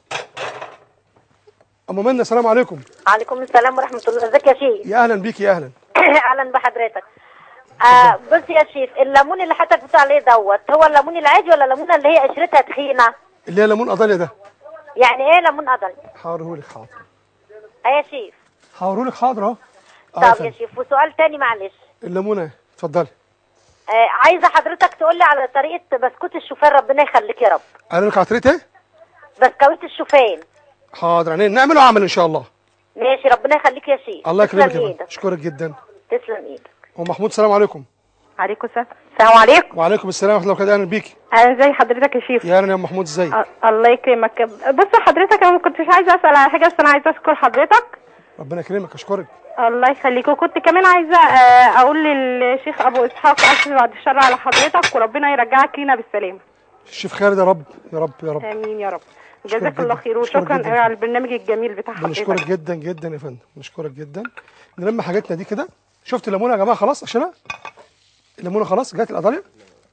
Speaker 2: ام منى السلام عليكم
Speaker 12: عليكم السلام ورحمة الله ازيك يا شيخ
Speaker 2: يا اهلا بيكي يا اهلا
Speaker 12: اهلا بحضرتك آه بص يا شيخ الليمون اللي حضرتك بتقول عليه دوت هو الليمون العادي ولا الليمونه اللي هي قشرتها تخينه
Speaker 2: اللي هي ليمون قضاليا ده
Speaker 12: يعني ايه ليمون قدل
Speaker 2: هوريهولك حاضر
Speaker 12: اه يا شيخ
Speaker 2: هوريهولك حاضر اهو آه يا
Speaker 12: طب يا
Speaker 2: فندم.
Speaker 12: شيخ وسؤال تاني معلش
Speaker 2: الليمونه اهي اتفضلي
Speaker 12: آه عايزه حضرتك تقول لي على طريقه بسكوت الشوفان ربنا يخليك يا رب
Speaker 2: قال لك على طريقه ايه
Speaker 12: بسكوت الشوفان
Speaker 2: حاضر يعني نعمله عمل ان شاء الله
Speaker 12: ماشي ربنا يخليك يا شيخ
Speaker 2: الله يكرمك
Speaker 12: تسلم
Speaker 2: يا فندم
Speaker 12: ايدك
Speaker 2: اشكرك جدا
Speaker 12: تسلم ايدك
Speaker 2: ام محمود السلام عليكم
Speaker 9: عليكم السلام السلام عليكم
Speaker 2: وعليكم السلام ورحمه الله وبركاته اهلا بيكي
Speaker 9: انا زي حضرتك يا شيف
Speaker 2: يا اهلا يا ام محمود ازيك
Speaker 9: أ- الله يكرمك بص حضرتك انا ما كنتش عايزه اسال على حاجه بس انا عايزه اشكر حضرتك
Speaker 2: ربنا يكرمك اشكرك
Speaker 9: الله يخليك وكنت كمان عايزه آه، اقول للشيخ ابو اسحاق الف بعد الشر على حضرتك وربنا يرجعك لينا بالسلامه
Speaker 2: الشيف خالد يا رب يا رب يا رب
Speaker 9: امين يا رب
Speaker 2: أشكرك
Speaker 9: جزاك الله
Speaker 2: جداً.
Speaker 9: خير
Speaker 2: أشكرك
Speaker 9: وشكرا
Speaker 2: جداً.
Speaker 9: على البرنامج الجميل بتاع
Speaker 2: بنشكرك
Speaker 9: حضرتك
Speaker 2: جدا جدا يا فندم بنشكرك جدا نلم حاجاتنا دي كده شفت الليمونه يا جماعه خلاص اشيلها الليمونه خلاص جت القضايا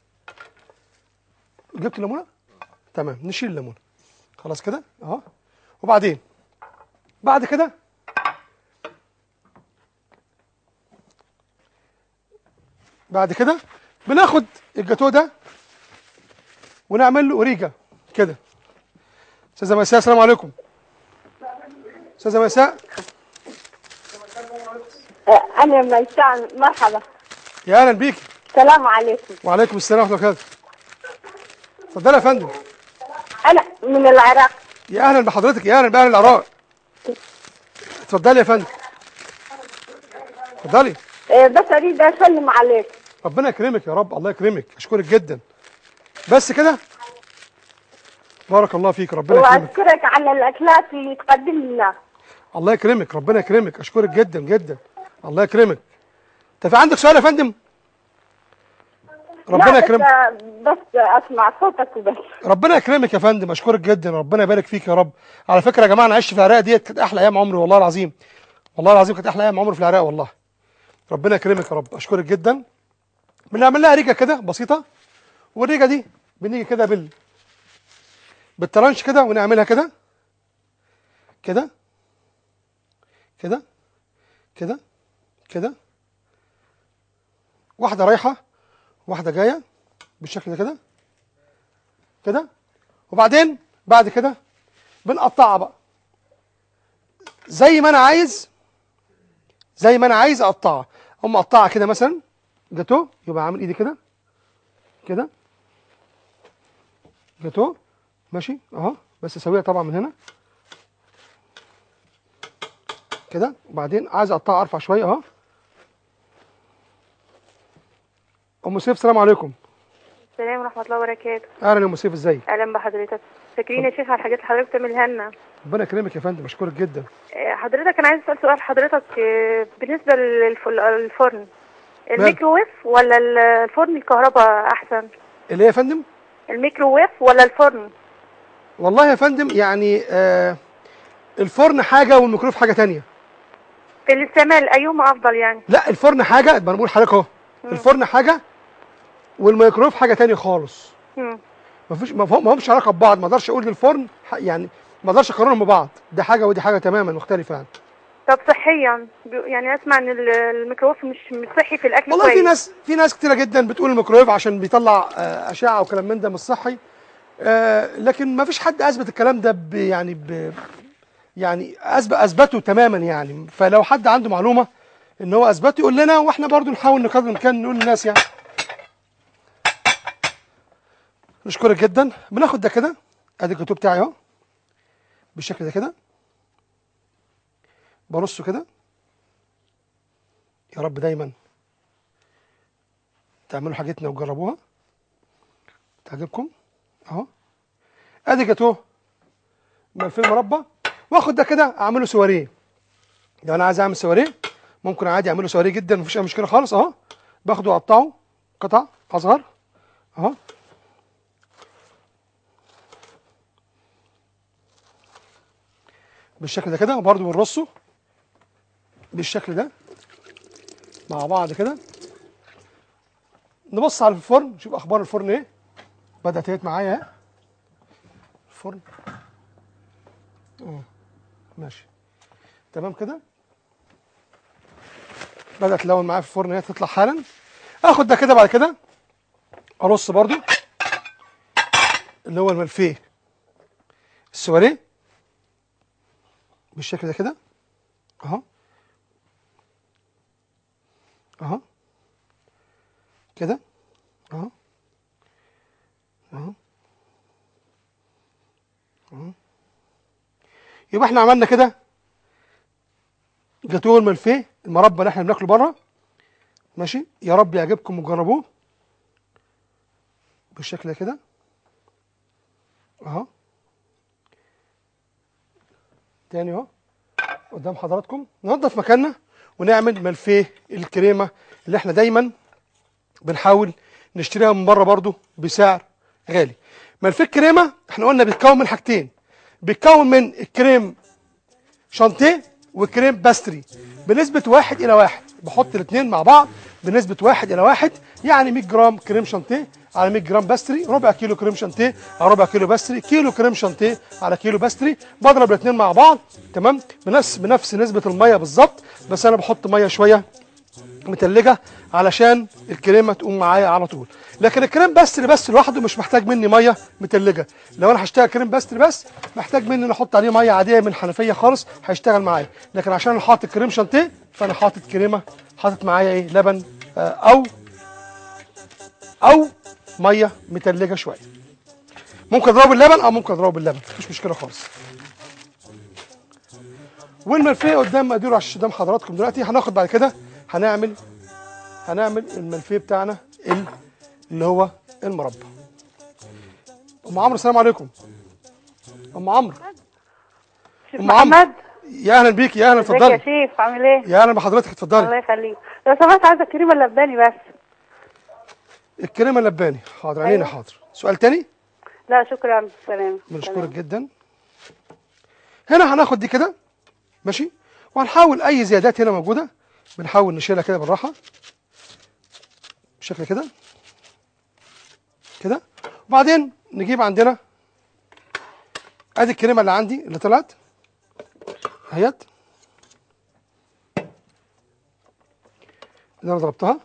Speaker 2: جبت الليمونه تمام نشيل الليمونه خلاص كده اهو وبعدين بعد كده بعد كده بناخد الجاتوه ده ونعمل له ريجه كده استاذه مساء السلام عليكم استاذه مساء
Speaker 13: أنا ميساء مرحبا
Speaker 2: يا اهلا بيك
Speaker 13: السلام عليكم
Speaker 2: وعليكم السلام ورحمه الله وبركاته اتفضلي يا فندم
Speaker 13: أنا من العراق
Speaker 2: يا اهلا بحضرتك يا اهلا باهل العراق اتفضلي يا فندم اتفضلي
Speaker 13: إيه، بس أريد أسلم عليك
Speaker 2: ربنا يكرمك يا رب الله يكرمك اشكرك جدا بس كده بارك الله فيك ربنا يكرمك
Speaker 13: وأشكرك على الأكلات اللي تقدم لنا
Speaker 2: الله يكرمك ربنا يكرمك اشكرك جدا جدا الله يكرمك انت في عندك سؤال يا فندم ربنا
Speaker 13: لا،
Speaker 2: يكرمك
Speaker 13: بس, بس أسمع صوتك وبس
Speaker 2: ربنا يكرمك يا فندم اشكرك جدا ربنا يبارك فيك يا رب على فكره يا جماعه انا عشت في العراق ديت كانت احلى ايام عمري والله العظيم والله العظيم كانت احلى ايام عمري في العراق والله ربنا يكرمك يا رب اشكرك جدا بنعمل لها ريجه كده بسيطه والريجه دي بنيجي كده بال بالترانش كده ونعملها كده كده كده كده كده واحده رايحه واحده جايه بالشكل ده كده كده وبعدين بعد كده بنقطعها بقى زي ما انا عايز زي ما انا عايز اقطعها اقوم اقطعها كده مثلا جاتو يبقى عامل ايدي كده كده جاتو ماشي اهو بس اسويها طبعا من هنا كده وبعدين عايز اقطعها ارفع شويه اهو ام سيف السلام عليكم
Speaker 4: السلام ورحمة الله وبركاته
Speaker 2: اهلا يا ام سيف ازيك
Speaker 4: أهلا بحضرتك فاكرين يا شيخ على الحاجات اللي حضرتك بتعملها لنا
Speaker 2: ربنا يكرمك يا فندم اشكرك جدا
Speaker 4: آه، حضرتك أنا عايز أسأل سؤال حضرتك آه، بالنسبة للفرن الميكروويف ولا ال- الفرن الكهرباء أحسن
Speaker 2: اللي هي يا فندم
Speaker 4: الميكروويف ولا الفرن
Speaker 2: والله يا فندم يعني آه الفرن حاجه والميكرويف حاجه تانية
Speaker 4: في الاستعمال أيهما أفضل يعني
Speaker 2: لا الفرن حاجه ما انا بقول لحضرتك اهو الفرن حاجه والميكرويف حاجه تانية خالص
Speaker 4: مم.
Speaker 2: ما فيش ما فهم- ما همش علاقه ببعض ما اقدرش اقول للفرن ح- يعني ما اقدرش اقارنهم ببعض ده حاجه ودي حاجه تماما مختلفه يعني
Speaker 4: طب صحيا بي- يعني أسمع إن ال- الميكروويف مش مش صحي في الأكل
Speaker 2: والله
Speaker 4: كويس
Speaker 2: في ناس في ناس كتيره جدا بتقول الميكرويف عشان بيطلع آه، اشعه وكلام من ده مش صحي آه لكن ما فيش حد اثبت الكلام ده ب يعني ب يعني اثبت اثبته تماما يعني فلو حد عنده معلومه ان هو اثبته يقول لنا واحنا برضو نحاول نقدر الامكان نقول للناس يعني نشكرك جدا بناخد ده كده ادي الكتب بتاعي اهو بالشكل ده كده برصه كده يا رب دايما تعملوا حاجتنا وتجربوها تعجبكم اهو ادي جاتوه ملفين مربى واخد ده كده اعمله سواريه لو انا عايز اعمل سواريه ممكن عادي اعمله سواريه جدا مفيش اي مشكله خالص اهو باخده اقطعه قطع اصغر اهو بالشكل ده كده وبرده بنرصه بالشكل ده مع بعض كده نبص على الفرن نشوف اخبار الفرن ايه بدات اهي معايا اهي الفرن اه ماشي تمام كده بدات تلون معايا في الفرن اهي تطلع حالا اخد ده كده بعد كده ارص برضو اللي هو الملفيه السواريه بالشكل ده كده اهو اهو كده اهو اهو اهو يبقى احنا عملنا كده جاتوه الملفيه المربى اللي احنا بناكله بره ماشي يا رب يعجبكم وجربوه بالشكل ده كده اهو تاني اهو قدام حضراتكم ننظف مكاننا ونعمل ملفيه الكريمه اللي احنا دايما بنحاول نشتريها من بره برضو بسعر غالي ملفيه الكريمه احنا قلنا بيتكون من حاجتين بيتكون من الكريم شانتيه وكريم باستري بنسبة واحد إلى واحد بحط الاثنين مع بعض بنسبة واحد إلى واحد يعني 100 جرام كريم شانتيه على 100 جرام باستري ربع كيلو كريم شانتيه على ربع كيلو باستري كيلو كريم شانتيه على كيلو باستري بضرب الاثنين مع بعض تمام بنفس بنفس نسبة المية بالظبط بس أنا بحط مية شوية متلجة علشان الكريمة تقوم معايا على طول لكن الكريم باستري بس لوحده مش محتاج مني مية متلجة لو انا هشتغل كريم باستري بس محتاج مني ان احط عليه مية عادية من الحنفية خالص هيشتغل معايا لكن عشان انا حاطط كريم شانتيه فانا حاطط كريمة حاطط معايا ايه لبن آه، او او مية متلجة شوية ممكن اضربه باللبن او ممكن اضربه باللبن مفيش مشكلة خالص والملفيه قدام مقاديره عشان قدام حضراتكم دلوقتي هناخد بعد كده هنعمل هنعمل الملفيه بتاعنا ال- اللي هو المربى ام عمرو السلام عليكم ام عمرو
Speaker 4: شيخ
Speaker 2: ام عمرو
Speaker 4: محمد
Speaker 2: يا اهلا بيكي يا اهلا
Speaker 4: ازيك يا
Speaker 2: اتفضلي
Speaker 4: شيخ عامل ايه؟
Speaker 2: يا اهلا بحضرتك اتفضلي
Speaker 4: الله يخليك لو سمحت عايزه كريمه اللباني بس
Speaker 2: الكريمه اللباني حاضر عينينا
Speaker 4: أيوة.
Speaker 2: حاضر سؤال تاني
Speaker 4: لا شكرا سلام
Speaker 2: بنشكرك جدا هنا هناخد دي كده ماشي وهنحاول اي زيادات هنا موجوده بنحاول نشيلها كده بالراحه بالشكل كده كده وبعدين نجيب عندنا ادي الكريمه اللي عندي اللي طلعت اهيت اللي انا ضربتها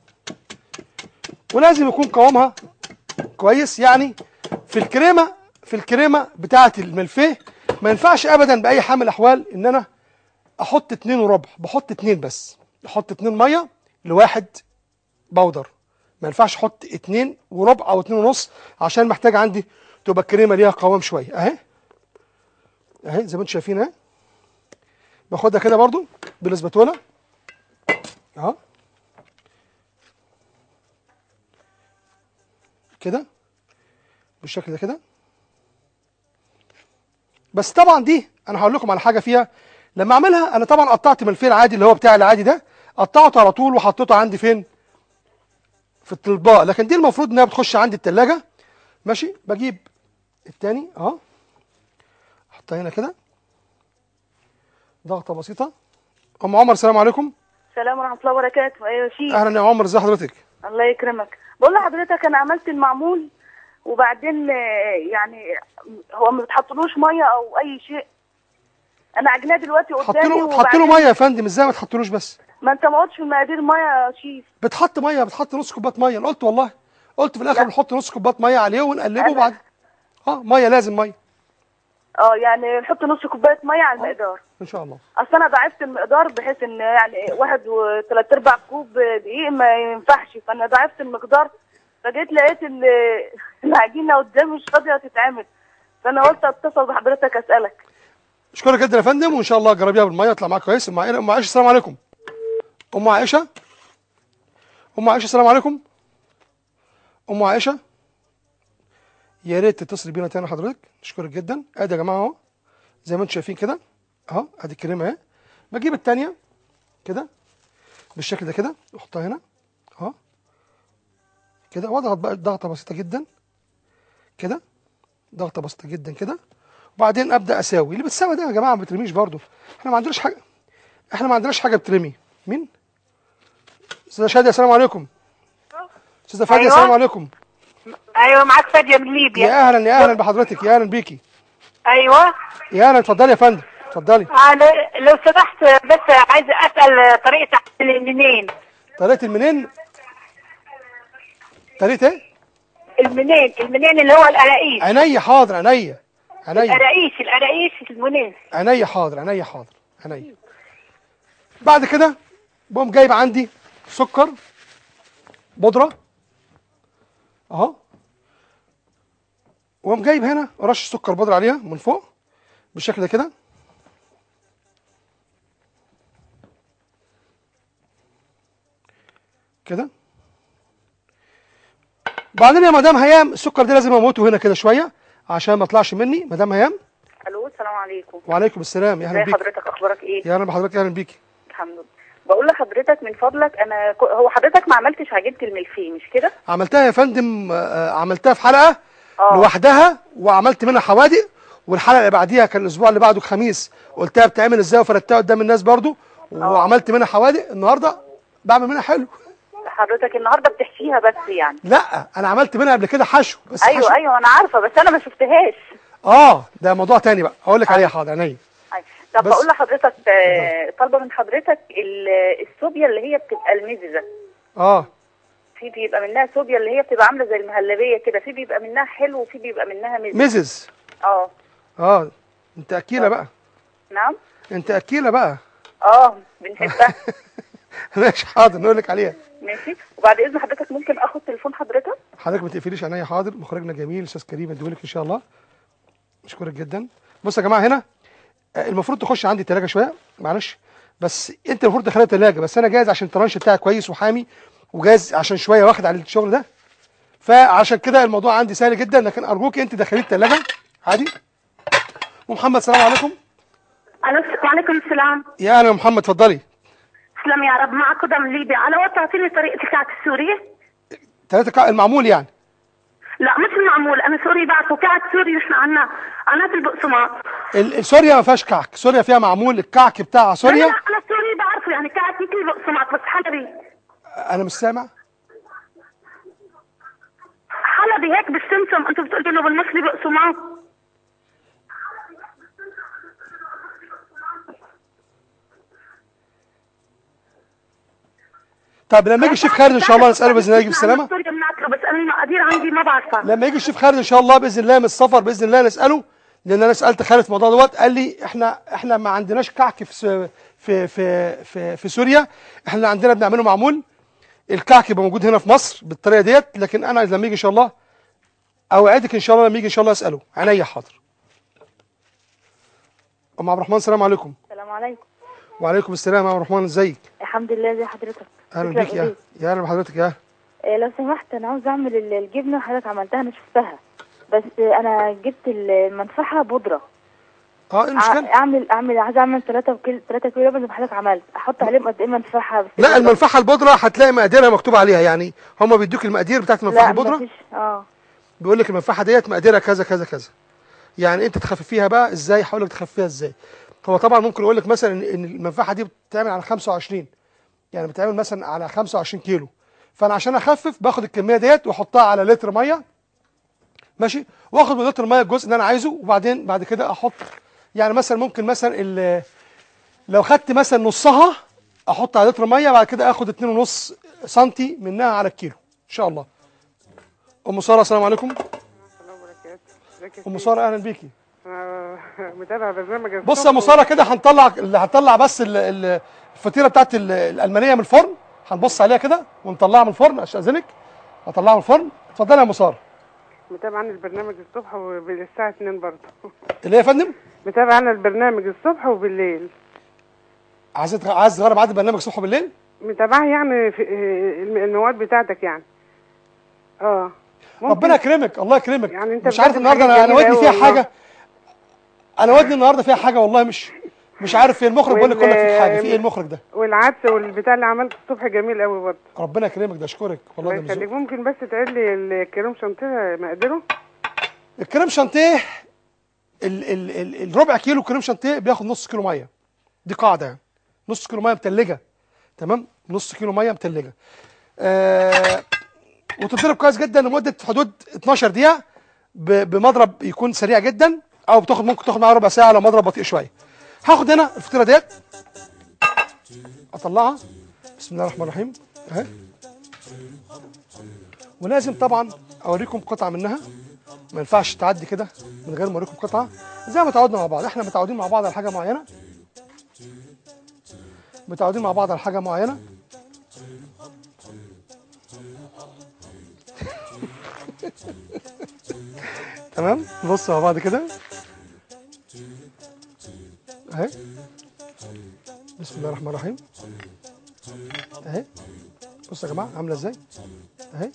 Speaker 2: ولازم يكون قوامها كويس يعني في الكريمه في الكريمه بتاعه الملفيه ما ينفعش ابدا باي حال من الاحوال ان انا احط اتنين وربع بحط اتنين بس احط اتنين ميه لواحد بودر ما ينفعش احط اتنين وربع او اتنين ونص عشان محتاج عندي تبقى الكريمه ليها قوام شويه اهي اهي زي ما انتم شايفين اهي باخدها كده برضو بالاسباتولا اهو كده بالشكل ده كده بس طبعا دي انا هقول لكم على حاجه فيها لما اعملها انا طبعا قطعت من الفيل العادي اللي هو بتاعي العادي ده قطعته على طول وحطيته عندي فين في الاطباق لكن دي المفروض انها بتخش عندي التلاجة ماشي بجيب التاني اهو احطها هنا كده ضغطه بسيطه ام عمر السلام عليكم
Speaker 14: السلام ورحمة الله وبركاته أيوة شيخ
Speaker 2: اهلا يا عمر ازي حضرتك
Speaker 14: الله يكرمك بقول لحضرتك أنا عملت المعمول وبعدين آه، يعني هو ما بتحطلوش مية أو أي شيء أنا عجناه دلوقتي
Speaker 2: حط
Speaker 14: قدامي
Speaker 2: له حط له ميه يا فندم ازاي ما تحطلوش بس
Speaker 14: ما أنت ما قلتش في المقادير مية يا شيخ
Speaker 2: بتحط ميه بتحط نص كوبايه ميه انا قلت والله قلت في الاخر بنحط نص كوبايه ميه عليه ونقلبه وبعد اه ميه لازم ميه
Speaker 14: اه يعني نحط نص كوبايه ميه على المقدار
Speaker 2: ان شاء الله
Speaker 14: اصل انا ضعفت المقدار بحيث ان يعني واحد وثلاث ارباع كوب دقيق ما ينفعش فانا ضعفت المقدار فجيت لقيت ال- العجينه قدامي مش فاضيه تتعمل فانا قلت اتصل بحضرتك اسالك
Speaker 2: اشكرك جدا يا فندم وان شاء الله جربيها بالميه يطلع معاك كويس ام عائشه ام عائشه السلام عليكم ام عائشه ام عائشه السلام عليكم ام عائشه يا ريت تتصل بينا تاني حضرتك نشكرك جدا ادي يا جماعه اهو زي ما انتم شايفين كده اهو ادي الكريمه اهي بجيب الثانيه كده بالشكل ده كده احطها هنا اهو كده واضغط بقى ضغطه بسيطه جدا كده ضغطه بسيطه جدا كده وبعدين ابدا اساوي اللي بتساوي ده يا جماعه ما بترميش برضو احنا ما عندناش حاجه احنا ما عندناش حاجه بترمي مين استاذه شاديه السلام عليكم استاذه فاديه
Speaker 15: أيوة.
Speaker 2: السلام عليكم
Speaker 15: ايوه معاك فاديه من ليبيا
Speaker 2: يا اهلا يا اهلا بحضرتك يا اهلا بيكي
Speaker 15: ايوه
Speaker 2: يا اهلا اتفضلي يا فندم اتفضلي
Speaker 15: انا لو سمحت بس عايزه اسال طريقه عمل المنين
Speaker 2: طريقه المنين طريقه ايه
Speaker 15: المنين المنين اللي هو القراقيش
Speaker 2: عينيا حاضر عينيا عينيا
Speaker 15: القراقيش القراقيش المنين
Speaker 2: عينيا حاضر عينيا حاضر عينيا بعد كده بقوم جايب عندي سكر بودره اهو واقوم جايب هنا رش سكر بودره عليها من فوق بالشكل ده كده كده بعدين يا مدام هيام السكر ده لازم اموته هنا كده شويه عشان ما يطلعش مني مدام هيام
Speaker 16: الو السلام عليكم
Speaker 2: وعليكم السلام يا اهلا
Speaker 16: ازي
Speaker 2: بيك
Speaker 16: حضرتك اخبارك ايه
Speaker 2: يا اهلا بحضرتك اهلا بيكي
Speaker 16: الحمد لله بقول لحضرتك من فضلك انا ك- هو حضرتك ما عملتش عجينه الملفيه مش كده
Speaker 2: عملتها يا فندم آه، عملتها في حلقه
Speaker 16: آه.
Speaker 2: لوحدها وعملت منها حوادق والحلقه اللي بعديها كان الاسبوع اللي بعده الخميس قلتها بتعمل ازاي وفردتها قدام الناس برضو وعملت منها حوادق النهارده بعمل منها حلو
Speaker 16: حضرتك النهارده بتحشيها بس يعني
Speaker 2: لا انا عملت منها قبل كده حشو بس
Speaker 16: ايوه
Speaker 2: حشو.
Speaker 16: ايوه انا عارفه بس انا ما شفتهاش
Speaker 2: اه ده موضوع تاني بقى اقول لك عليها حاضر عينيا
Speaker 16: أيوة. طب
Speaker 2: بس-
Speaker 16: بقول لحضرتك آه، طالبه من حضرتك ال- السوبيا اللي هي بتبقى المززه
Speaker 2: اه
Speaker 16: في بيبقى منها سوبيا اللي هي بتبقى عامله زي المهلبيه كده في بيبقى منها حلو وفي بيبقى منها مزز
Speaker 2: مزز
Speaker 16: اه
Speaker 2: اه انت اكيله بقى
Speaker 16: نعم
Speaker 2: انت اكيله بقى
Speaker 16: اه بنحبها
Speaker 2: ماشي حاضر نقول لك عليها
Speaker 16: ماشي وبعد اذن حضرتك ممكن اخد تليفون حضرتك
Speaker 2: حضرتك ما تقفليش عينيا حاضر مخرجنا جميل استاذ كريم اديهولك ان شاء الله اشكرك جدا بص يا جماعه هنا آه، المفروض تخش عندي التلاجه شويه معلش بس انت المفروض تدخلها التلاجه بس انا جاهز عشان الترانش بتاعي كويس وحامي وجاهز عشان شويه واخد على الشغل ده فعشان كده الموضوع عندي سهل جدا لكن ارجوك انت دخليه التلاجه عادي ومحمد السلام عليكم
Speaker 17: الو وعليكم السلام
Speaker 2: يا اهلا يا محمد اتفضلي
Speaker 17: تسلم يا رب معك هدى من ليبيا على وقت تعطيني طريقه الكعك السوري
Speaker 2: ثلاثه كا- المعمول يعني
Speaker 17: لا مش المعمول انا سوري بعرفه كعك سوري نحن عنا عنا في البقسماط
Speaker 2: ال- ال- سوريا ما فيهاش كعك سوريا فيها معمول الكعك بتاع
Speaker 17: لا
Speaker 2: سوريا
Speaker 17: لا انا سوري بعرفه يعني كعك مثل البقسماط بس حلبي
Speaker 2: انا مش سامع
Speaker 17: حلبي هيك بالسمسم انتم بتقولوا انه بالمصري بقسماط
Speaker 2: طب لما يجي الشيف خالد ان شاء الله نساله باذن الله يجي بالسلامه
Speaker 17: سوريا بناكله بس انا المقادير عندي ما بعرفها
Speaker 2: لما يجي الشيف خالد ان شاء الله باذن الله من السفر باذن الله نساله لان انا سالت خالد في الموضوع دوت قال لي احنا احنا ما عندناش كعك في س- في في في, في سوريا احنا اللي عندنا بنعمله معمول الكعك يبقى موجود هنا في مصر بالطريقه ديت لكن انا لما يجي ان شاء الله اوعدك ان شاء الله لما يجي ان شاء الله اساله عينيا حاضر ام عبد الرحمن السلام عليكم
Speaker 3: السلام عليكم
Speaker 2: وعليكم السلام يا عبد الرحمن ازيك
Speaker 3: الحمد لله زي حضرتك
Speaker 2: اهلا
Speaker 3: تسلم
Speaker 2: بيك يا
Speaker 3: إيديك.
Speaker 2: يا اهلا بحضرتك يا
Speaker 3: إيه لو سمحت انا عاوز اعمل ال- الجبنه حضرتك عملتها انا شفتها بس انا جبت المنفعه بودره
Speaker 2: اه المشكله
Speaker 3: ع- اعمل اعمل عايز اعمل 3 كيلو 3 كيلو لبن زي ما حضرتك عملت احط عليهم قد ايه منفعه بس
Speaker 2: لا المنفعه البودره هتلاقي مقاديرها مكتوب عليها يعني هم بيدوك المقادير بتاعت المنفعه
Speaker 3: لا
Speaker 2: البودره
Speaker 3: مفيش اه
Speaker 2: بيقول لك المنفعه ديت مقاديرها كذا كذا كذا يعني انت تخففيها بقى ازاي هقول لك تخففيها ازاي هو طبعا ممكن اقول لك مثلا ان إن المنفعه دي بتتعمل على 25 يعني بتتعمل مثلا على 25 كيلو فانا عشان اخفف باخد الكميه ديت واحطها على لتر ميه ماشي واخد من لتر الميه الجزء اللي انا عايزه وبعدين بعد كده احط يعني مثلا ممكن مثلا ال- لو خدت مثلا نصها احط على لتر ميه بعد كده اخد 2.5 سنتي منها على الكيلو ان شاء الله ام ساره السلام عليكم ام ساره اهلا بيكي
Speaker 18: آه، متابعة برنامج
Speaker 2: بص
Speaker 18: الصبح
Speaker 2: يا ام ساره كده هنطلع اللي هنطلع بس ال- ال- الفطيره بتاعت ال- الالمانيه من الفرن هنبص عليها كده ونطلعها من الفرن استاذنك هطلعها من الفرن اتفضلي يا ام ساره
Speaker 18: متابعة عن البرنامج الصبح وبالساعة 2 برضه
Speaker 2: اللي هي يا فندم
Speaker 18: متابعة عن البرنامج الصبح وبالليل
Speaker 2: عايز تغ- عايز تغير ميعاد البرنامج الصبح بالليل
Speaker 18: متابعة يعني في آه، الم- المواد بتاعتك يعني اه
Speaker 2: ربنا يكرمك الله يكرمك
Speaker 18: يعني انت
Speaker 2: مش عارف
Speaker 18: بجد
Speaker 2: النهارده
Speaker 18: حاجات
Speaker 2: انا انا
Speaker 18: جميلة
Speaker 2: ودني
Speaker 18: أوي
Speaker 2: فيها
Speaker 18: والله.
Speaker 2: حاجه انا ودني النهارده فيها حاجه والله مش مش عارف ايه المخرج بيقول لك كل في حاجه في ايه المخرج ده
Speaker 18: والعدس والبتاع اللي عملته الصبح جميل قوي برضه
Speaker 2: ربنا يكرمك ده اشكرك والله
Speaker 18: الله
Speaker 2: ده
Speaker 18: يخليك
Speaker 2: مزوق.
Speaker 18: ممكن بس تعيد لي الكريم شانتيه مقدره
Speaker 2: الكريم شانتيه ال ال ال الربع كيلو كريم شانتيه بياخد نص كيلو ميه دي قاعده يعني نص كيلو ميه متلجه تمام نص كيلو ميه متلجه آه وتضرب كويس جدا لمده في حدود 12 دقيقه ب- بمضرب يكون سريع جدا او بتاخد ممكن تاخد معاه ربع ساعه لو مضرب بطيء شويه هاخد هنا الفطيره ديت اطلعها بسم الله الرحمن الرحيم اهي ولازم طبعا اوريكم قطعه منها ما ينفعش تعدي كده من غير ما اوريكم قطعه زي ما تعودنا مع بعض احنا متعودين مع بعض على حاجه معينه متعودين مع بعض على حاجه معينه تمام نبص مع بعض كده اهي بسم الله الرحمن الرحيم اهي بصوا يا جماعه عامله ازاي اهي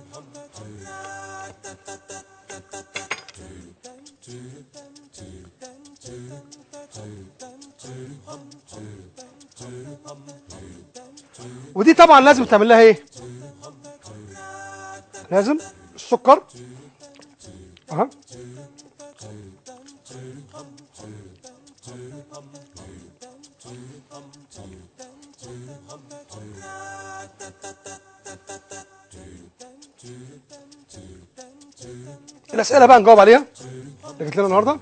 Speaker 2: ودي طبعا لازم تعمل لها ايه لازم السكر اها الاسئله بقى نجاوب عليها اللي جت لنا النهارده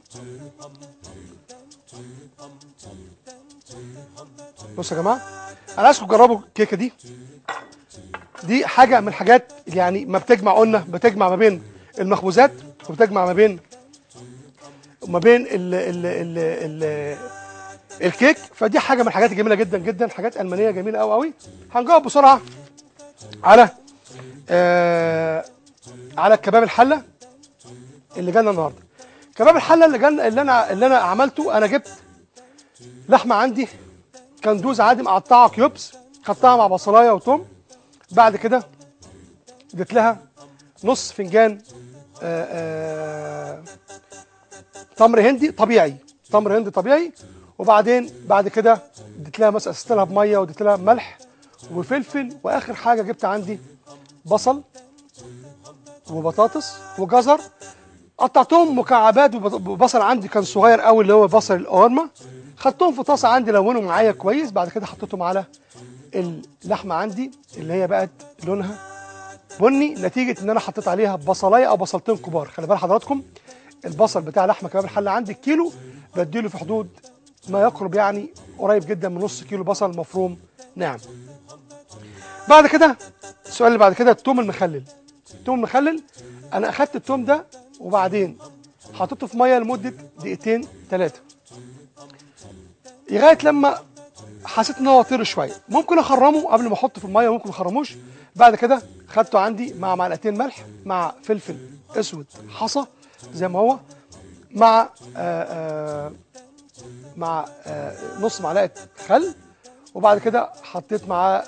Speaker 2: بصوا يا جماعه انا عايزكم تجربوا الكيكه دي دي حاجه من الحاجات اللي يعني ما بتجمع قلنا بتجمع ما بين المخبوزات وبتجمع ما بين ما بين ال ال ال ال الكيك فدي حاجه من الحاجات الجميله جدا جدا حاجات المانيه جميله قوي قوي هنجاوب بسرعه على آه على الكباب الحله اللي جالنا النهارده كباب الحله اللي جالنا اللي انا اللي انا عملته انا جبت لحمه عندي كندوز عادي مقطعه كيوبس خدتها مع بصلايه وتوم بعد كده اديت لها نص فنجان آآ آآ تمر هندي طبيعي تمر هندي طبيعي وبعدين بعد كده اديت لها مثلا اسست لها بميه واديت لها ملح وفلفل واخر حاجه جبت عندي بصل وبطاطس وجزر قطعتهم مكعبات وبصل عندي كان صغير قوي اللي هو بصل القرمه خدتهم في طاسه عندي لونوا معايا كويس بعد كده حطيتهم على اللحمه عندي اللي هي بقت لونها بني نتيجه ان انا حطيت عليها بصلايه او بصلتين كبار خلي بال حضراتكم البصل بتاع لحمه كباب الحله عندي الكيلو بديله في حدود ما يقرب يعني قريب جدا من نص كيلو بصل مفروم ناعم بعد كده السؤال اللي بعد كده التوم المخلل التوم المخلل انا اخدت التوم ده وبعدين حطيته في ميه لمده دقيقتين ثلاثه لغايه لما حسيت ان هو طير شويه ممكن اخرمه قبل ما احطه في الميه ممكن ما اخرموش بعد كده خدته عندي مع معلقتين ملح مع فلفل اسود حصى زي ما هو مع آآ آآ مع آآ نص معلقه خل وبعد كده حطيت معاه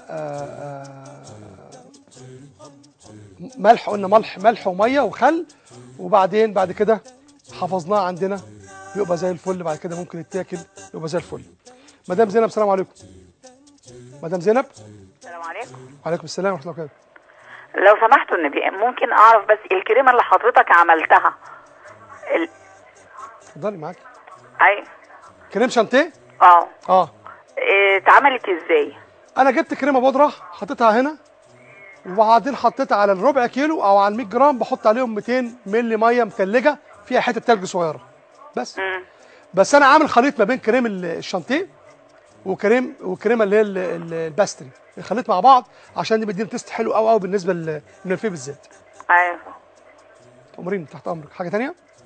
Speaker 2: ملح قلنا ملح ملح وميه وخل وبعدين بعد كده حفظناه عندنا يبقى زي الفل بعد كده ممكن يتاكل يبقى زي الفل مدام زينب السلام عليكم مدام زينب
Speaker 19: السلام عليكم
Speaker 2: وعليكم السلام ورحمه الله وبركاته
Speaker 19: لو سمحتوا النبي ممكن اعرف بس الكريمه اللي حضرتك عملتها ال...
Speaker 2: اتفضلي معاكي
Speaker 19: اي
Speaker 2: كريم شانتيه
Speaker 19: اه
Speaker 2: اه
Speaker 19: إيه، اتعملت ازاي
Speaker 2: انا جبت كريمه بودره حطيتها هنا وبعدين حطيتها على الربع كيلو او على ال 100 جرام بحط عليهم 200 مللي ميه مثلجه فيها حته تلج صغيره بس
Speaker 19: مم.
Speaker 2: بس انا عامل خليط ما بين كريم ال- الشانتيه وكريم وكريمه اللي هي ال- ال- الباستري الخليط مع بعض عشان يدينا تيست حلو قوي قوي بالنسبه للملفيه بالذات
Speaker 19: ايوه
Speaker 2: امورين تحت امرك حاجه تانية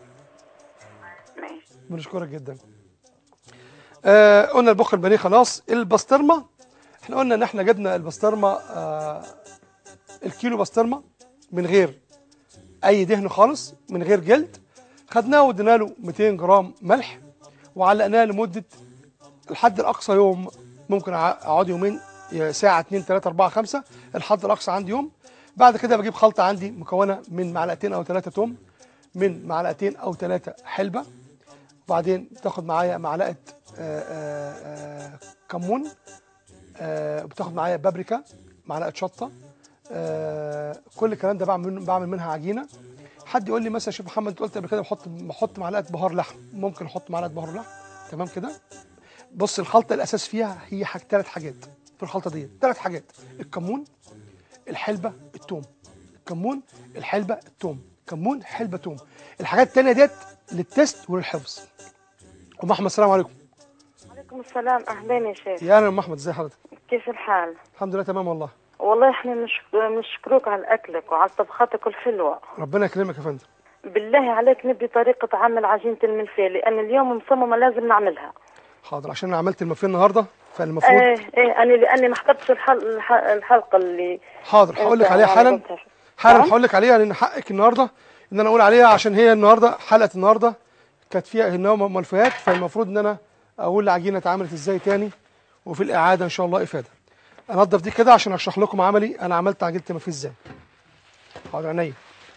Speaker 19: ماشي
Speaker 2: بنشكرك جدا آه قلنا البخ البانيه خلاص البسطرمه احنا قلنا ان احنا جبنا البسطرمه آه الكيلو بسطرمه من غير اي دهن خالص من غير جلد خدناه وادينا له 200 جرام ملح وعلقناه لمده الحد الاقصى يوم ممكن أع- اقعد يومين يا ساعه 2 3 4 5 الحد الاقصى عندي يوم بعد كده بجيب خلطه عندي مكونه من معلقتين او ثلاثه توم من معلقتين او ثلاثه حلبه وبعدين تاخد معايا معلقه آه، آه، آه، كمون آه، بتاخد معايا بابريكا معلقه شطه آه، كل الكلام ده بعمل منه- بعمل منها عجينه حد يقول لي مثلا شوف محمد أنت قلت قبل كده بحط بحط معلقه بهار لحم ممكن احط معلقه بهار لحم تمام كده بص الخلطه الاساس فيها هي حاجة ثلاث حاجات في الخلطه دي ثلاث حاجات الكمون الحلبه الثوم الكمون الحلبه الثوم كمون حلبه ثوم الحاجات التانية ديت للتست وللحفظ ام احمد السلام عليكم
Speaker 20: عليكم السلام اهلين يا شيخ
Speaker 2: يا اهلا ام احمد ازي حضرتك
Speaker 20: كيف الحال
Speaker 2: الحمد لله تمام والله
Speaker 20: والله احنا نشك- نشكروك على اكلك وعلى طبخاتك الحلوه
Speaker 2: ربنا يكرمك يا فندم
Speaker 20: بالله عليك نبي طريقه عمل عجينه الملفيه لان اليوم مصممه لازم نعملها
Speaker 2: حاضر عشان انا عملت المفيه النهارده فالمفروض
Speaker 20: ايه ايه انا لاني ما حضرتش الحل... الح- الحلقه اللي
Speaker 2: حاضر هقول لك
Speaker 20: أنت
Speaker 2: عليها حالا
Speaker 20: عرضتها.
Speaker 2: حالا
Speaker 20: نعم؟
Speaker 2: هقول لك عليها لان حقك النهارده ان انا اقول عليها عشان هي النهارده حلقه النهارده كانت فيها انها ملفيات فالمفروض ان انا اقول العجينه اتعملت ازاي تاني وفي الاعاده ان شاء الله افاده انضف دي كده عشان اشرح لكم عملي انا عملت عجينه المفيه ازاي حاضر عينيا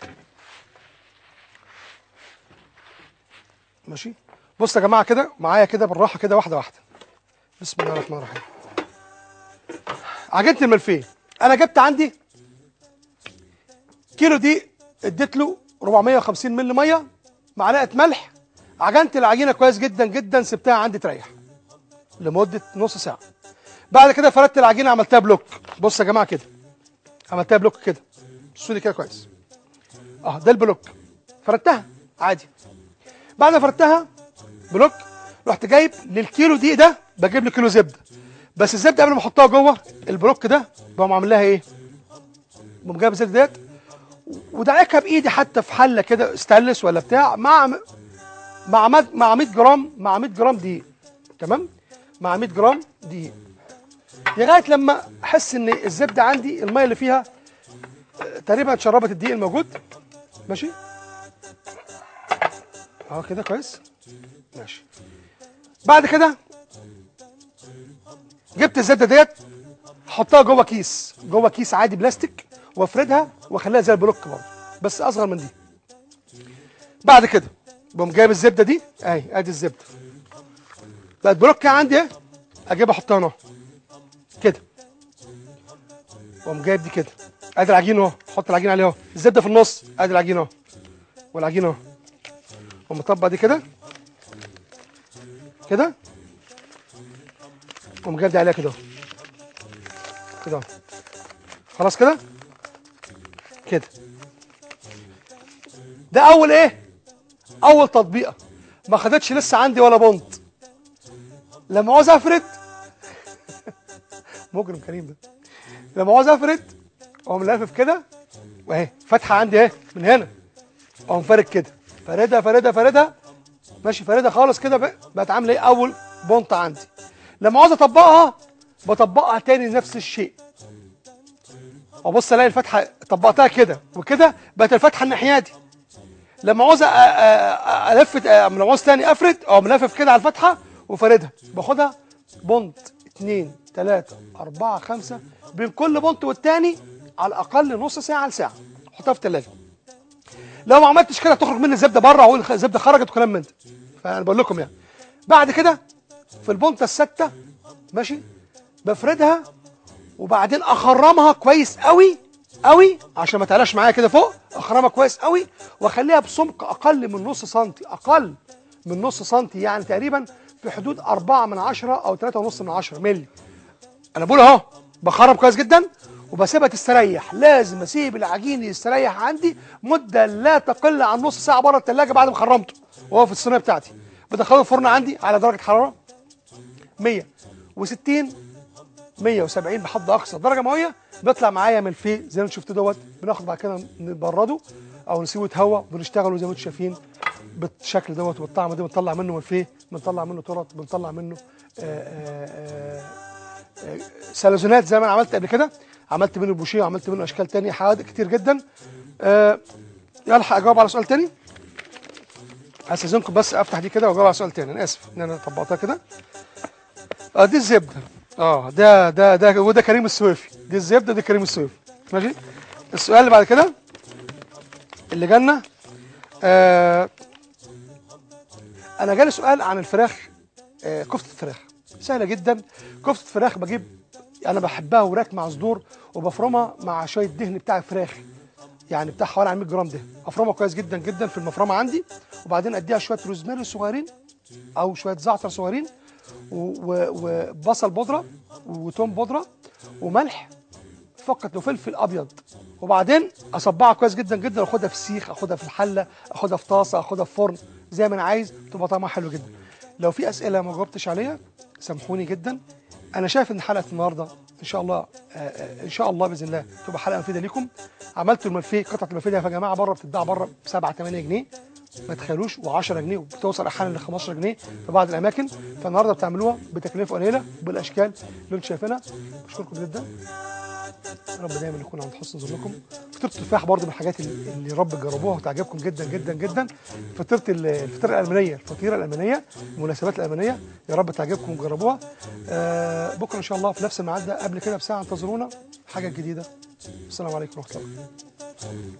Speaker 2: ماشي بص يا جماعه كده معايا كده بالراحه كده واحده واحده بسم الله الرحمن الرحيم عجينه الملفيه انا جبت عندي كيلو دي اديت له 450 مللي ميه معلقه ملح عجنت العجينه كويس جدا جدا سبتها عندي تريح لمده نص ساعه بعد كده فردت العجينه عملتها بلوك بص يا جماعه كده عملتها بلوك كده بصوا لي كده كويس اه ده البلوك فردتها عادي بعد ما فردتها بلوك رحت جايب للكيلو دي ده بجيب له كيلو زبده بس الزبده قبل ما احطها جوه البلوك ده بقوم عامل لها ايه؟ بقوم جايب الزبده ديت ودعكها بايدي حتى في حله كده استانلس ولا بتاع مع مع مد- مع 100 جرام مع 100 جرام دقيق تمام؟ مع 100 جرام دقيق لغايه لما احس ان الزبده عندي الميه اللي فيها آه، تقريبا شربت الدقيق الموجود ماشي؟ اهو كده كويس ماشي بعد كده جبت الزبده ديت احطها جوه كيس جوه كيس عادي بلاستيك وافردها واخليها زي البلوك برضه بس اصغر من دي بعد كده بقوم جايب الزبده دي اهي ادي الزبده بقت بلوك عندي اهي اجيب احطها هنا كده واقوم جايب دي كده ادي العجين اهو احط العجين عليه اهو الزبده في النص ادي العجين اهو والعجين اهو واقوم مطبق دي كده كده واقوم جايب دي عليها كده اهو كده اهو. خلاص كده كده ده اول ايه اول تطبيقه ما خدتش لسه عندي ولا بونت لما عاوز افرد مجرم كريم ده لما عاوز افرد اقوم لافف كده واهي فتحه عندي اهي من هنا اقوم فارد كده فاردها فاردها فاردها ماشي فاردها خالص كده بقى- بقت عامله ايه اول بونت عندي لما عاوز اطبقها بطبقها تاني نفس الشيء وابص الاقي الفتحه طبقتها كده وكده بقت الفتحه الناحيه دي لما عاوز أ- أ- أ- الف أ- لما عاوز تاني افرد او ملفف كده على الفتحه وفاردها باخدها بونت اتنين تلاته اربعه خمسه بين كل بونت والتاني على الاقل نص ساعه لساعه احطها في الثلاجه لو ما عملتش كده تخرج مني الزبده بره اقول الزبده خرجت وكلام من ده فانا بقول لكم يعني بعد كده في البونته السته ماشي بفردها وبعدين اخرمها كويس قوي قوي عشان ما تعلاش معايا كده فوق اخرمها كويس قوي واخليها بسمك اقل من نص سنتي اقل من نص سنتي يعني تقريبا في حدود 4 من 10 او 3 ونص من 10 مللي انا بقول اهو بخرم كويس جدا وبسيبها تستريح لازم اسيب العجين يستريح عندي مده لا تقل عن نص ساعه بره الثلاجه بعد ما خرمته وهو في الصينيه بتاعتي بدخله الفرن عندي على درجه حراره 160 170 بحد اقصى درجه مئويه بيطلع معايا من الفيه زي ما انتم شفتوا دوت بناخد بعد كده نبرده او نسيبه يتهوى ونشتغله زي ما انتم شايفين بالشكل دوت والطعم ده بنطلع منه ملفيه بنطلع منه تورت بنطلع منه آه، آه، آه، آه، سلزونات زي ما انا عملت قبل كده عملت منه بوشيه وعملت منه اشكال تانية حوادق كتير جدا آه، يلا اجاوب على سؤال تاني استاذنكم بس افتح دي كده واجاوب على سؤال تاني انا اسف ان انا طبقتها كده اه دي الزبده اه ده ده ده وده كريم السويفي دي الزبده دي كريم السويفي ماشي السؤال اللي بعد كده اللي جالنا آه انا جالي سؤال عن الفراخ آه كفته الفراخ سهله جدا كفته الفراخ بجيب انا بحبها وراك مع صدور وبفرمها مع شويه دهن بتاع فراخ يعني بتاع حوالي عن 100 جرام دهن افرمها كويس جدا جدا في المفرمه عندي وبعدين اديها شويه روزماري صغيرين او شويه زعتر صغيرين و- و- وبصل بودره وتوم بودره وملح فقط وفلفل ابيض وبعدين اصبعها كويس جدا جدا اخدها في السيخ اخدها في الحله اخدها في طاسه اخدها في فرن زي ما انا عايز تبقى طعمها حلو جدا لو في اسئله ما جاوبتش عليها سامحوني جدا انا شايف ان حلقه النهارده ان شاء الله آه، آه، ان شاء الله باذن الله تبقى حلقه مفيده ليكم عملت الملفيه قطعه الملفيه دي يا جماعه بره بتتباع بره ب 7 8 جنيه ما تخيلوش و10 جنيه وبتوصل احيانا ل 15 جنيه في بعض الاماكن فالنهارده بتعملوها بتكلفه قليله بالاشكال اللي انتم شايفينها بشكركم جدا يا رب دايما يكون عند حسن ظنكم فطيره التفاح برضو من الحاجات اللي اللي يا رب تجربوها وتعجبكم جدا جدا جدا فطيره ال- الفطيره الالمانيه الفطيره الالمانيه المناسبات الالمانيه يا رب تعجبكم وتجربوها آه بكره ان شاء الله في نفس الميعاد ده قبل كده بساعه انتظرونا حاجه جديده السلام عليكم ورحمه الله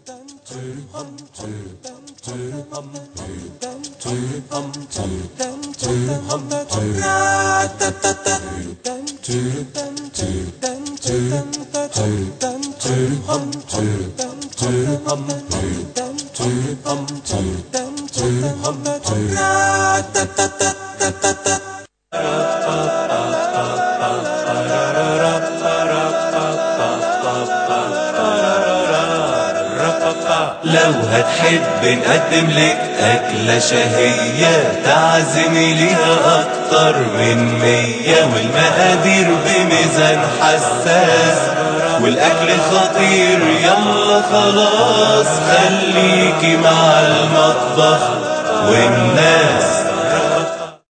Speaker 1: لو هتحب نقدم لك أكلة شهية تعزمي ليها أكتر من مية والمقادير بميزان حساس والأكل خطير يلا خلاص خليكي مع المطبخ والناس